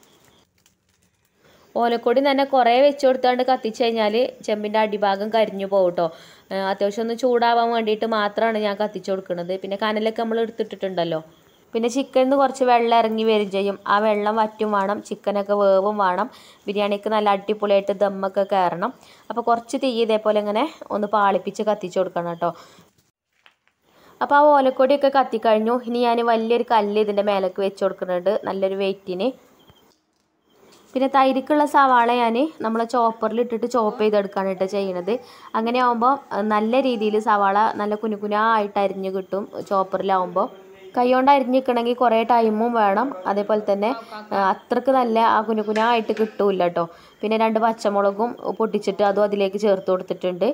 ഓലക്കൊടി തന്നെ കുറേ വെച്ച് കൊടുത്താണ്ട് കത്തിച്ച് കഴിഞ്ഞാൽ ചെമ്പിൻ്റെ അടിഭാഗം കരിഞ്ഞു പോകും കേട്ടോ അത്യാവശ്യം ഒന്ന് ചൂടാവാൻ വേണ്ടിയിട്ട് മാത്രമാണ് ഞാൻ കത്തിച്ച് കൊടുക്കുന്നത് പിന്നെ കനലൊക്കെ നമ്മൾ എടുത്തിട്ടിട്ടുണ്ടല്ലോ പിന്നെ ചിക്കനിന്ന് കുറച്ച് വെള്ളം ഇറങ്ങി വരും ചെയ്യും ആ വെള്ളം വറ്റും വേണം ചിക്കനൊക്കെ വേവും വേണം ബിരിയാണിക്ക് നല്ല അടിപൊളിയായിട്ട് ദമ്മൊക്കെ കയറണം അപ്പോൾ കുറച്ച് തീ ഇതേപോലെ ഇങ്ങനെ ഒന്ന് പാളിപ്പിച്ച് കത്തിച്ച് കൊടുക്കണം കേട്ടോ അപ്പോൾ ആ ഓലക്കൊടിയൊക്കെ കത്തിക്കഴിഞ്ഞു ഇനി ഞാൻ വലിയൊരു കല്ല് ഇതിൻ്റെ മേലേക്ക് വെച്ച് കൊടുക്കുന്നുണ്ട് നല്ലൊരു വെയിറ്റിന് പിന്നെ തൈരിക്കുള്ള സവാള ഞാൻ നമ്മളെ ചോപ്പറിൽ ഇട്ടിട്ട് ചോപ്പ് ചെയ്തെടുക്കുകയാണ് കേട്ടോ ചെയ്യണത് അങ്ങനെ ആകുമ്പോൾ നല്ല രീതിയിൽ സവാള നല്ല കുനുകുനായിട്ട് അരിഞ്ഞ് കിട്ടും ചോപ്പറിലാവുമ്പോൾ കൈകൊണ്ട് അരിഞ്ഞിക്കണമെങ്കിൽ കുറേ ടൈമും വേണം അതേപോലെ തന്നെ ആ, അത്രക്ക് നല്ല ആ കുനുകുനായിട്ട് കിട്ടൂല കേട്ടോ പിന്നെ രണ്ട് പച്ചമുളകും പൊട്ടിച്ചിട്ട് അതും അതിലേക്ക് ചേർത്ത് കൊടുത്തിട്ടുണ്ട്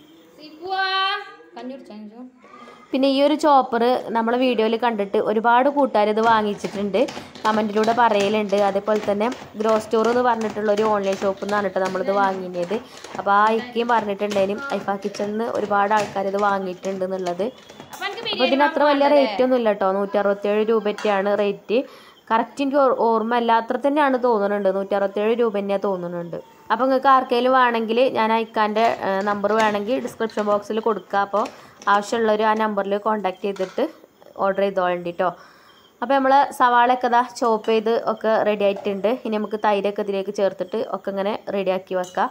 പിന്നെ ഈ ഒരു ചോപ്പർ നമ്മളെ വീഡിയോയിൽ കണ്ടിട്ട് ഒരുപാട് കൂട്ടുകാർ ഇത് വാങ്ങിച്ചിട്ടുണ്ട് കമൻറ്റിലൂടെ പറയലുണ്ട് അതേപോലെ തന്നെ ഗ്രോ സ്റ്റോർ എന്ന് പറഞ്ഞിട്ടുള്ള ഒരു ഓൺലൈൻ ഷോപ്പിൽ നിന്നാണ് കേട്ടോ നമ്മളിത് വാങ്ങിയത് അപ്പോൾ ആ ഇക്കയും പറഞ്ഞിട്ടുണ്ടേനും ഐഫ കിച്ചണിന്ന് ഒരുപാട് ആൾക്കാർ ഇത് വാങ്ങിയിട്ടുണ്ട് എന്നുള്ളത് അപ്പോൾ ഇതിന് അത്ര വലിയ റേറ്റ് ഒന്നും ഇല്ല കേട്ടോ നൂറ്റി അറുപത്തേഴ് രൂപയ്ക്കാണ് റേറ്റ് കറക്റ്റ് എനിക്ക് ഓർ- ഓർമ്മയില്ല അത്ര തന്നെയാണ് തോന്നുന്നുണ്ട് നൂറ്റി അറുപത്തേഴ് രൂപ തന്നെയാണ് തോന്നുന്നുണ്ട് അപ്പോൾ നിങ്ങൾക്ക് ആർക്കെങ്കിലും വേണമെങ്കിൽ ഞാൻ അയക്കാൻ്റെ നമ്പർ വേണമെങ്കിൽ ഡിസ്ക്രിപ്ഷൻ ബോക്സിൽ കൊടുക്കുക അപ്പോൾ ആവശ്യമുള്ളവർ ആ നമ്പറിൽ കോൺടാക്ട് ചെയ്തിട്ട് ഓർഡർ ചെയ്തോളണ്ടി കേട്ടോ അപ്പോൾ നമ്മൾ സവാളയൊക്കെ ഇതാ ചോപ്പ് ചെയ്ത് ഒക്കെ റെഡി ആയിട്ടുണ്ട് ഇനി നമുക്ക് തൈരൊക്കെ ഇതിലേക്ക് ചേർത്തിട്ട് ഒക്കെ ഇങ്ങനെ റെഡിയാക്കി വെക്കാം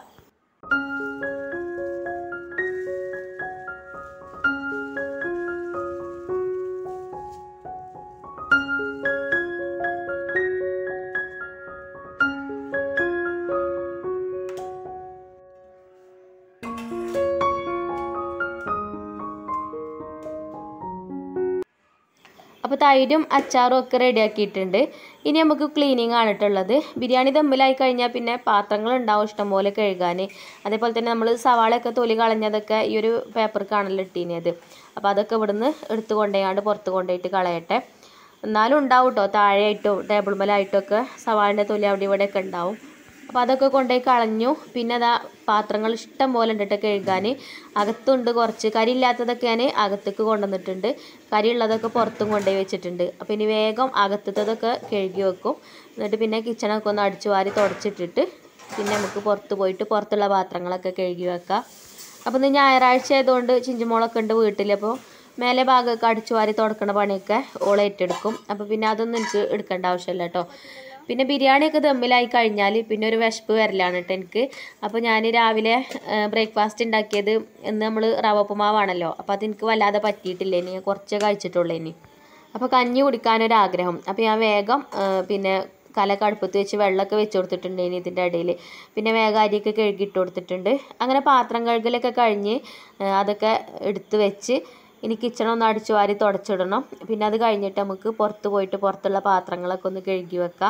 അപ്പോൾ തൈരും അച്ചാറും ഒക്കെ റെഡിയാക്കിയിട്ടുണ്ട് ഇനി നമുക്ക് ക്ലീനിങ് ആണ് ഇട്ടുള്ളത് ബിരിയാണി ദമ്മിലായി കഴിഞ്ഞാൽ പിന്നെ പാത്രങ്ങൾ ഉണ്ടാവും ഇഷ്ടംപോലെ കഴുകാൻ അതേപോലെ തന്നെ നമ്മൾ സവാളയൊക്കെ തൊലി കളഞ്ഞതൊക്കെ ഈ ഒരു പേപ്പർക്കാണല്ലോ ഇട്ടീനത് അപ്പോൾ അതൊക്കെ ഇവിടുന്ന് എടുത്ത് കൊണ്ടുപോയാണ്ട് പുറത്ത് കൊണ്ടുപോയിട്ട് കളയട്ടെ എന്നാലും ഉണ്ടാവും കേട്ടോ താഴെയായിട്ടും ടേബിൾ മേലായിട്ടും ഒക്കെ സവാളിൻ്റെ തൊലി അവിടെ ഇവിടെയൊക്കെ ഉണ്ടാവും അപ്പോൾ അതൊക്കെ കൊണ്ടുപോയി കളഞ്ഞു പിന്നെ അതാ പാത്രങ്ങൾ ഇഷ്ടം പോലെ ഉണ്ട് കേട്ടോ കഴുകാൻ അകത്തുണ്ട് കുറച്ച് കരി ഇല്ലാത്തതൊക്കെ ഞാൻ അകത്തേക്ക് കൊണ്ടുവന്നിട്ടുണ്ട് കരി ഉള്ളതൊക്കെ പുറത്തും കൊണ്ടുപോയി വെച്ചിട്ടുണ്ട് അപ്പോൾ ഇനി വേഗം അകത്തതൊക്കെ കഴുകി വെക്കും എന്നിട്ട് പിന്നെ കിച്ചണൊക്കെ ഒന്ന് അടിച്ചു വാരി തുടച്ചിട്ടിട്ട് പിന്നെ നമുക്ക് പുറത്ത് പോയിട്ട് പുറത്തുള്ള പാത്രങ്ങളൊക്കെ കഴുകി വെക്കാം അപ്പോൾ ഇന്ന് ഞായറാഴ്ച ആയതുകൊണ്ട് ചിഞ്ചുമോളൊക്കെ ഉണ്ട് വീട്ടിൽ അപ്പോൾ മേലെ ഭാഗമൊക്കെ അടിച്ചു വാരി തുടക്കണ പണിയൊക്കെ ഓളെ ഏറ്റെടുക്കും അപ്പോൾ പിന്നെ അതൊന്നും എനിക്ക് എടുക്കേണ്ട ആവശ്യമില്ല കേട്ടോ പിന്നെ ബിരിയാണിയൊക്കെ ദമ്മിലായി കഴിഞ്ഞാൽ പിന്നെ ഒരു വിശപ്പ് വരലാണ് കേട്ടോ എനിക്ക് അപ്പോൾ ഞാൻ രാവിലെ ബ്രേക്ക്ഫാസ്റ്റ് ഉണ്ടാക്കിയത് ഇന്ന് നമ്മൾ റവ ഉപ്പുമാവാണല്ലോ അപ്പോൾ അതെനിക്ക് വല്ലാതെ പറ്റിയിട്ടില്ല ഇനി ഞാൻ കുറച്ചേ കഴിച്ചിട്ടുള്ളൂ ഇനി അപ്പോൾ കഞ്ഞി കുടിക്കാനൊരാഗ്രഹം അപ്പോൾ ഞാൻ വേഗം ആ, പിന്നെ കലക്ക് അടുപ്പത്ത് വെച്ച് വെള്ളമൊക്കെ വെച്ച് കൊടുത്തിട്ടുണ്ട് ഇനി ഇതിൻ്റെ ഇടയിൽ പിന്നെ വേഗം അരിയൊക്കെ കഴുകിയിട്ട് കൊടുത്തിട്ടുണ്ട് അങ്ങനെ പാത്രം കഴുകലൊക്കെ കഴിഞ്ഞ് ആ, അതൊക്കെ എടുത്ത് വെച്ച് ഇനി കിച്ചൺ ഒന്ന് അടിച്ചു വാരി തുടച്ചിടണം പിന്നെ അത് കഴിഞ്ഞിട്ട് നമുക്ക് പുറത്ത് പോയിട്ട് പുറത്തുള്ള പാത്രങ്ങളൊക്കെ ഒന്ന് കഴുകി വെക്കാം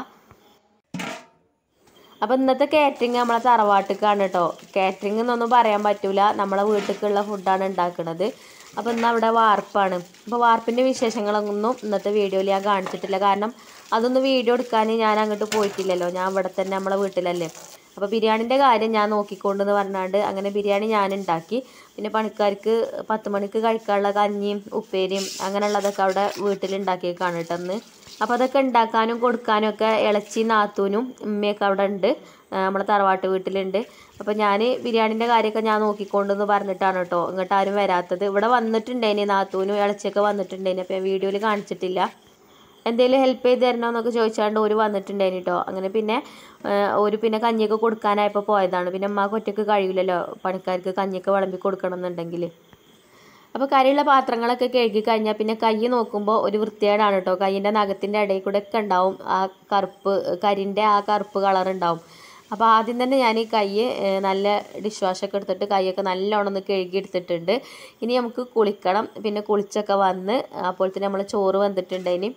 അപ്പോൾ ഇന്നത്തെ കാറ്ററിങ് നമ്മളെ തറവാട്ടിക്കാണ് കേട്ടോ കാറ്ററിംഗ് എന്നൊന്നും പറയാൻ പറ്റൂല നമ്മളെ വീട്ടിലേക്കുള്ള ഫുഡാണ് ഉണ്ടാക്കുന്നത് അപ്പോൾ ഇന്ന് അവിടെ വാർപ്പാണ് അപ്പോൾ വാർപ്പിൻ്റെ വിശേഷങ്ങളൊന്നും ഇന്നത്തെ വീഡിയോയിൽ ഞാൻ കാണിച്ചിട്ടില്ല കാരണം അതൊന്നും വീഡിയോ എടുക്കാൻ ഞാൻ അങ്ങോട്ട് പോയിട്ടില്ലല്ലോ ഞാൻ ഇവിടെ തന്നെ നമ്മളെ വീട്ടിലല്ലേ അപ്പോൾ ബിരിയാണിൻ്റെ കാര്യം ഞാൻ നോക്കിക്കൊണ്ടെന്ന് പറഞ്ഞാണ്ട് അങ്ങനെ ബിരിയാണി ഞാൻ ഉണ്ടാക്കി പിന്നെ പണിക്കാർക്ക് പത്ത് മണിക്ക് കഴിക്കാനുള്ള കഞ്ഞിയും ഉപ്പേരിയും അങ്ങനെയുള്ളതൊക്കെ അവിടെ വീട്ടിലുണ്ടാക്കിയേക്കാണ് കേട്ടോ അന്ന് അപ്പോൾ അതൊക്കെ ഉണ്ടാക്കാനും കൊടുക്കാനും ഒക്കെ ഇളച്ചി നാത്തൂനും ഉമ്മയൊക്കെ അവിടെ ഉണ്ട് ആ, നമ്മളെ തറവാട്ട് വീട്ടിലുണ്ട് അപ്പോൾ ഞാൻ ബിരിയാണീൻ്റെ കാര്യമൊക്കെ ഞാൻ നോക്കിക്കൊണ്ടെന്ന് പറഞ്ഞിട്ടാണ് കേട്ടോ ഇങ്ങോട്ട് ആരും വരാത്തത് ഇവിടെ വന്നിട്ടുണ്ടേനി നാത്തൂനും ഇളച്ചിയൊക്കെ വന്നിട്ടുണ്ടേനി അപ്പോൾ ഞാൻ വീഡിയോയിൽ കാണിച്ചിട്ടില്ല എന്തെങ്കിലും ഹെൽപ്പ് ചെയ്ത് തരണോ എന്നൊക്കെ ചോദിച്ചാണ്ട് ഓര് വന്നിട്ടുണ്ടായിന് കേട്ടോ അങ്ങനെ പിന്നെ ആ, ഓര് പിന്നെ കഞ്ഞിയൊക്കെ കൊടുക്കാനായപ്പോൾ പോയതാണ് പിന്നെ അമ്മക്ക് ഒറ്റയ്ക്ക് കഴിയില്ലല്ലോ പണിക്കാർക്ക് കഞ്ഞിയൊക്കെ വിളമ്പി കൊടുക്കണം എന്നുണ്ടെങ്കിൽ അപ്പോൾ കരിയുള്ള പാത്രങ്ങളൊക്കെ കഴുകി കഴിഞ്ഞാൽ പിന്നെ കൈ നോക്കുമ്പോൾ ഒരു വൃത്തികേടാണ് കേട്ടോ കൈയിൻ്റെ നഖത്തിൻ്റെ ഇടയിൽ കൂടെ ഒക്കെ ഉണ്ടാവും ആ കറുപ്പ് കരിൻ്റെ ആ കറുപ്പ് കളർ ഉണ്ടാവും അപ്പോൾ ആദ്യം തന്നെ ഞാൻ ഈ കൈ ഏഹ്, നല്ല ഡിഷ് വാഷൊക്കെ എടുത്തിട്ട് കൈയൊക്കെ നല്ലോണം ഒന്ന് കഴുകി എടുത്തിട്ടുണ്ട് ഇനി നമുക്ക് കുളിക്കണം പിന്നെ കുളിച്ചൊക്കെ വന്ന് അപ്പോൾ തന്നെ നമ്മൾ ചോറ് വന്നിട്ടുണ്ട് ഇനി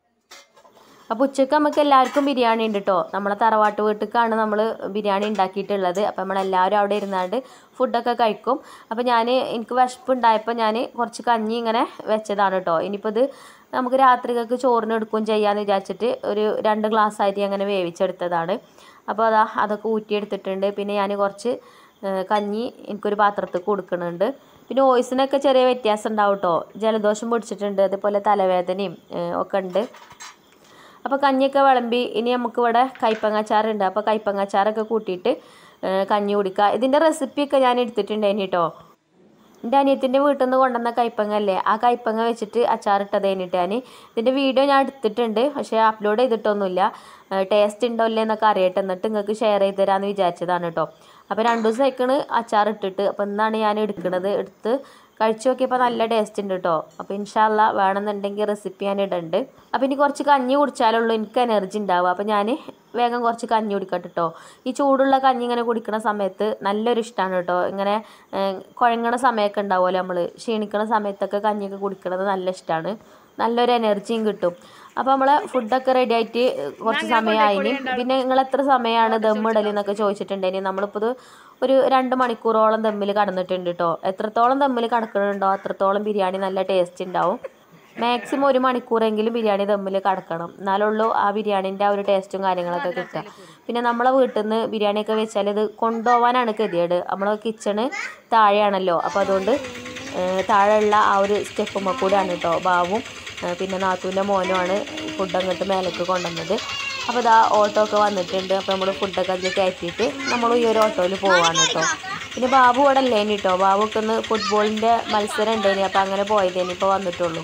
അപ്പോൾ ഉച്ചയ്ക്ക് നമുക്ക് എല്ലാവർക്കും ബിരിയാണി ഉണ്ട് കേട്ടോ നമ്മളെ തറവാട്ട് വീട്ടിലേക്കാണ് നമ്മൾ ബിരിയാണി ഉണ്ടാക്കിയിട്ടുള്ളത് അപ്പോൾ നമ്മളെല്ലാവരും അവിടെ ഇരുന്നാണ്ട് ഫുഡൊക്കെ കഴിക്കും അപ്പോൾ ഞാൻ എനിക്ക് വിശപ്പുണ്ടായപ്പോൾ ഞാൻ കുറച്ച് കഞ്ഞി ഇങ്ങനെ വെച്ചതാണ് കേട്ടോ ഇനിയിപ്പോൾ ഇത് നമുക്ക് രാത്രികൾക്ക് ചോറിന് എടുക്കുകയും ചെയ്യാമെന്ന് വിചാരിച്ചിട്ട് ഒരു രണ്ട് ഗ്ലാസ് അരി അങ്ങനെ വേവിച്ചെടുത്തതാണ് അപ്പോൾ അതാ അതൊക്കെ ഊറ്റിയെടുത്തിട്ടുണ്ട് പിന്നെ ഞാൻ കുറച്ച് ഏഹ്, കഞ്ഞി എനിക്കൊരു പാത്രത്തിൽ കൊടുക്കുന്നുണ്ട് പിന്നെ വോയിസിനൊക്കെ ചെറിയ വ്യത്യാസം ഉണ്ടാവും കേട്ടോ ജലദോഷം പിടിച്ചിട്ടുണ്ട് അതുപോലെ തലവേദനയും ഏഹ്, ഒക്കെ ഉണ്ട് അപ്പോൾ കഞ്ഞിയൊക്കെ വിളമ്പി ഇനി നമുക്ക് ഇവിടെ കൈപ്പങ്ങാച്ചാറുണ്ട് അപ്പോൾ കൈപ്പങ്ങാച്ചാറൊക്കെ കൂട്ടിയിട്ട് ഏഹ്, കഞ്ഞി കുടിക്കുക ഇതിൻ്റെ റെസിപ്പിയൊക്കെ ഞാൻ എടുത്തിട്ടുണ്ടായിന് കേട്ടോ എൻ്റെ അനിയത്തിൻ്റെ വീട്ടിൽ നിന്ന് കൊണ്ടുവന്ന കൈപ്പങ്ങ അല്ലേ ആ കൈപ്പങ്ങ വെച്ചിട്ട് അച്ചാറിട്ടതേനിട്ട് ഞാൻ ഇതിൻ്റെ വീഡിയോ ഞാൻ എടുത്തിട്ടുണ്ട് പക്ഷേ അപ്ലോഡ് ചെയ്തിട്ടൊന്നുമില്ല ടേസ്റ്റ് ഉണ്ടോ ഇല്ലേ എന്നൊക്കെ അറിയട്ടെ എന്നിട്ട് നിങ്ങൾക്ക് ഷെയർ ചെയ്ത് തരാമെന്ന് വിചാരിച്ചതാണ് കേട്ടോ അപ്പോൾ രണ്ട് ദിവസം ആയിക്കണ് അച്ചാർ ഇട്ടിട്ട് അപ്പോൾ ഇന്നാണ് ഞാൻ എടുക്കുന്നത് എടുത്ത് കഴിച്ചു നോക്കിയപ്പോൾ നല്ല ടേസ്റ്റ് ഉണ്ട് കേട്ടോ അപ്പോൾ ഇൻഷാല്ല വേണമെന്നുണ്ടെങ്കിൽ റെസിപ്പി ഞാൻ ഇടുന്നുണ്ട് അപ്പോൾ ഇനി കുറച്ച് കഞ്ഞി കുടിച്ചാലുള്ളൂ എനിക്ക് എനർജി ഉണ്ടാവുക അപ്പോൾ ഞാൻ വേഗം കുറച്ച് കഞ്ഞി കുടിക്കട്ടെ കേട്ടോ ഈ ചൂടുള്ള കഞ്ഞി ഇങ്ങനെ കുടിക്കുന്ന സമയത്ത് നല്ലൊരു ഇഷ്ടമാണ് കേട്ടോ ഇങ്ങനെ ഏഹ്, കുഴങ്ങണ സമയമൊക്കെ ഉണ്ടാവുമല്ലോ നമ്മൾ ക്ഷീണിക്കണ സമയത്തൊക്കെ കഞ്ഞിയൊക്കെ കുടിക്കണത് നല്ല ഇഷ്ടമാണ് നല്ലൊരു എനർജിയും കിട്ടും അപ്പോൾ നമ്മളെ ഫുഡൊക്കെ റെഡി ആയിട്ട് കുറച്ച് സമയമായിനി പിന്നെ നിങ്ങൾ എത്ര സമയമാണ് ദമ്മിടൽ എന്നൊക്കെ ചോദിച്ചിട്ടുണ്ടെങ്കിൽ നമ്മളിപ്പോൾ ഇത് ഒരു രണ്ട് മണിക്കൂറോളം ദമ്മിൽ കടന്നിട്ടുണ്ട് കേട്ടോ എത്രത്തോളം ദമ്മിൽ കടക്കണുണ്ടോ അത്രത്തോളം ബിരിയാണി നല്ല ടേസ്റ്റ് ഉണ്ടാവും മാക്സിമം ഒരു മണിക്കൂറെങ്കിലും ബിരിയാണി ദമ്മിൽ കടക്കണം എന്നാലുള്ളൂ ആ ബിരിയാണീൻ്റെ ആ ഒരു ടേസ്റ്റും കാര്യങ്ങളൊക്കെ കിട്ടുക പിന്നെ നമ്മളെ വീട്ടിൽ നിന്ന് ബിരിയാണിയൊക്കെ വെച്ചാൽ ഇത് കൊണ്ടുപോകാനാണ് ഗതികേട് നമ്മളെ കിച്ചണ് താഴെയാണല്ലോ അപ്പോൾ അതുകൊണ്ട് ഏഹ് താഴെയുള്ള ആ ഒരു സ്റ്റെപ്പുമ്മ കൂടെയാണ് കേട്ടോ ബാവും ഏഹ് പിന്നെ നാത്തൂൻ്റെ മോനുമാണ് ഫുഡ് അങ്ങോട്ട് മേലേക്ക് കൊണ്ടുവന്നത് അപ്പോൾ ഇതാ ഓട്ടോ ഒക്കെ വന്നിട്ടുണ്ട് അപ്പോൾ നമ്മൾ ഫുഡൊക്കെ അതിൽ കയറ്റിയിട്ട് നമ്മൾ ഈ ഒരു ഓട്ടോയിൽ പോവാണ് കേട്ടോ പിന്നെ ബാബു ഇവിടെ ഇല്ലേനി കേട്ടോ ബാബുക്ക് ഒന്ന് ഫുട്ബോളിൻ്റെ മത്സരം ഉണ്ടേനി അപ്പോൾ അങ്ങനെ പോയതേനി ഇപ്പോൾ വന്നിട്ടുള്ളൂ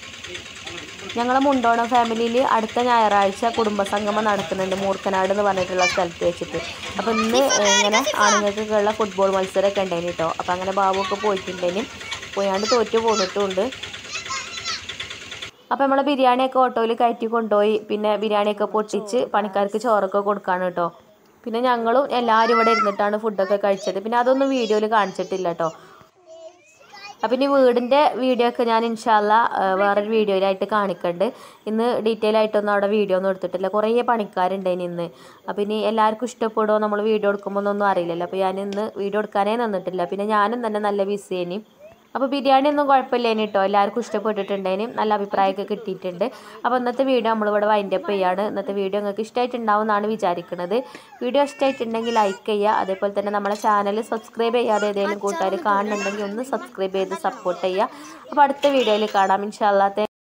ഞങ്ങളെ മുണ്ടോണ ഫാമിലിയിൽ അടുത്ത ഞായറാഴ്ച കുടുംബസംഗമം നടക്കുന്നുണ്ട് മൂർക്കനാട് എന്ന് പറഞ്ഞിട്ടുള്ള സ്ഥലത്ത് വെച്ചിട്ട് അപ്പോൾ ഇന്ന് ഏഹ്, ഇങ്ങനെ ആണുങ്ങൾക്കൊക്കെയുള്ള ഫുട്ബോൾ മത്സരമൊക്കെ ഉണ്ടായിന് കേട്ടോ അപ്പോൾ അങ്ങനെ ബാബുവൊക്കെ പോയിട്ടുണ്ടേനും പോയാണ്ട് തോറ്റു പോന്നിട്ടുമുണ്ട് അപ്പോൾ നമ്മളെ ബിരിയാണിയൊക്കെ ഓട്ടോയിൽ കയറ്റി കൊണ്ടുപോയി പിന്നെ ബിരിയാണിയൊക്കെ പൊട്ടിച്ച് പണിക്കാർക്ക് ചോറൊക്കെ കൊടുക്കാണ് കേട്ടോ പിന്നെ ഞങ്ങളും എല്ലാവരും ഇവിടെ ഇരുന്നിട്ടാണ് ഫുഡൊക്കെ കഴിച്ചത് പിന്നെ അതൊന്നും വീഡിയോയിൽ കാണിച്ചിട്ടില്ല കേട്ടോ അപ്പം ഇനി വീടിൻ്റെ വീഡിയോ ഒക്കെ ഞാൻ ഇൻഷാല്ല വേറൊരു വീഡിയോയിലായിട്ട് കാണിക്കണ്ട് ഇന്ന് ഡീറ്റെയിൽ ആയിട്ടൊന്നും അവിടെ വീഡിയോ ഒന്നും എടുത്തിട്ടില്ല കുറേ പണിക്കാരുണ്ട് ഇനി ഇന്ന് അപ്പം ഇനി എല്ലാവർക്കും ഇഷ്ടപ്പെടുമോ നമ്മൾ വീഡിയോ എടുക്കുമ്പോൾ ഒന്നും അറിയില്ലല്ലോ അപ്പോൾ ഞാൻ ഇന്ന് വീഡിയോ എടുക്കാനേ നിന്നിട്ടില്ല പിന്നെ ഞാനും തന്നെ നല്ല ബിസി ഇനി അപ്പോൾ ബിരിയാണി ഒന്നും കുഴപ്പമില്ലേനി കേട്ടോ എല്ലാവർക്കും ഇഷ്ടപ്പെട്ടിട്ടുണ്ടേനും നല്ല അഭിപ്രായമൊക്കെ കിട്ടിയിട്ടുണ്ട് അപ്പോൾ ഇന്നത്തെ വീഡിയോ നമ്മളിവിടെ വൈൻഡപ്പ് ചെയ്യാണ് ഇന്നത്തെ വീഡിയോ നിങ്ങൾക്ക് ഇഷ്ടമായിട്ടുണ്ടാവും എന്നാണ് വിചാരിക്കുന്നത് വീഡിയോ ഇഷ്ടമായിട്ടുണ്ടെങ്കിൽ ലൈക്ക് ചെയ്യുക അതേപോലെ തന്നെ നമ്മളെ ചാനൽ സബ്സ്ക്രൈബ് ചെയ്യാതെ ഏതെങ്കിലും കൂട്ടുകാർ കാണുന്നുണ്ടെങ്കിൽ ഒന്ന് സബ്സ്ക്രൈബ് ചെയ്ത് സപ്പോർട്ട് ചെയ്യുക അപ്പോൾ അടുത്ത വീഡിയോയിൽ കാണാം ഇൻഷാല്ലാത്ത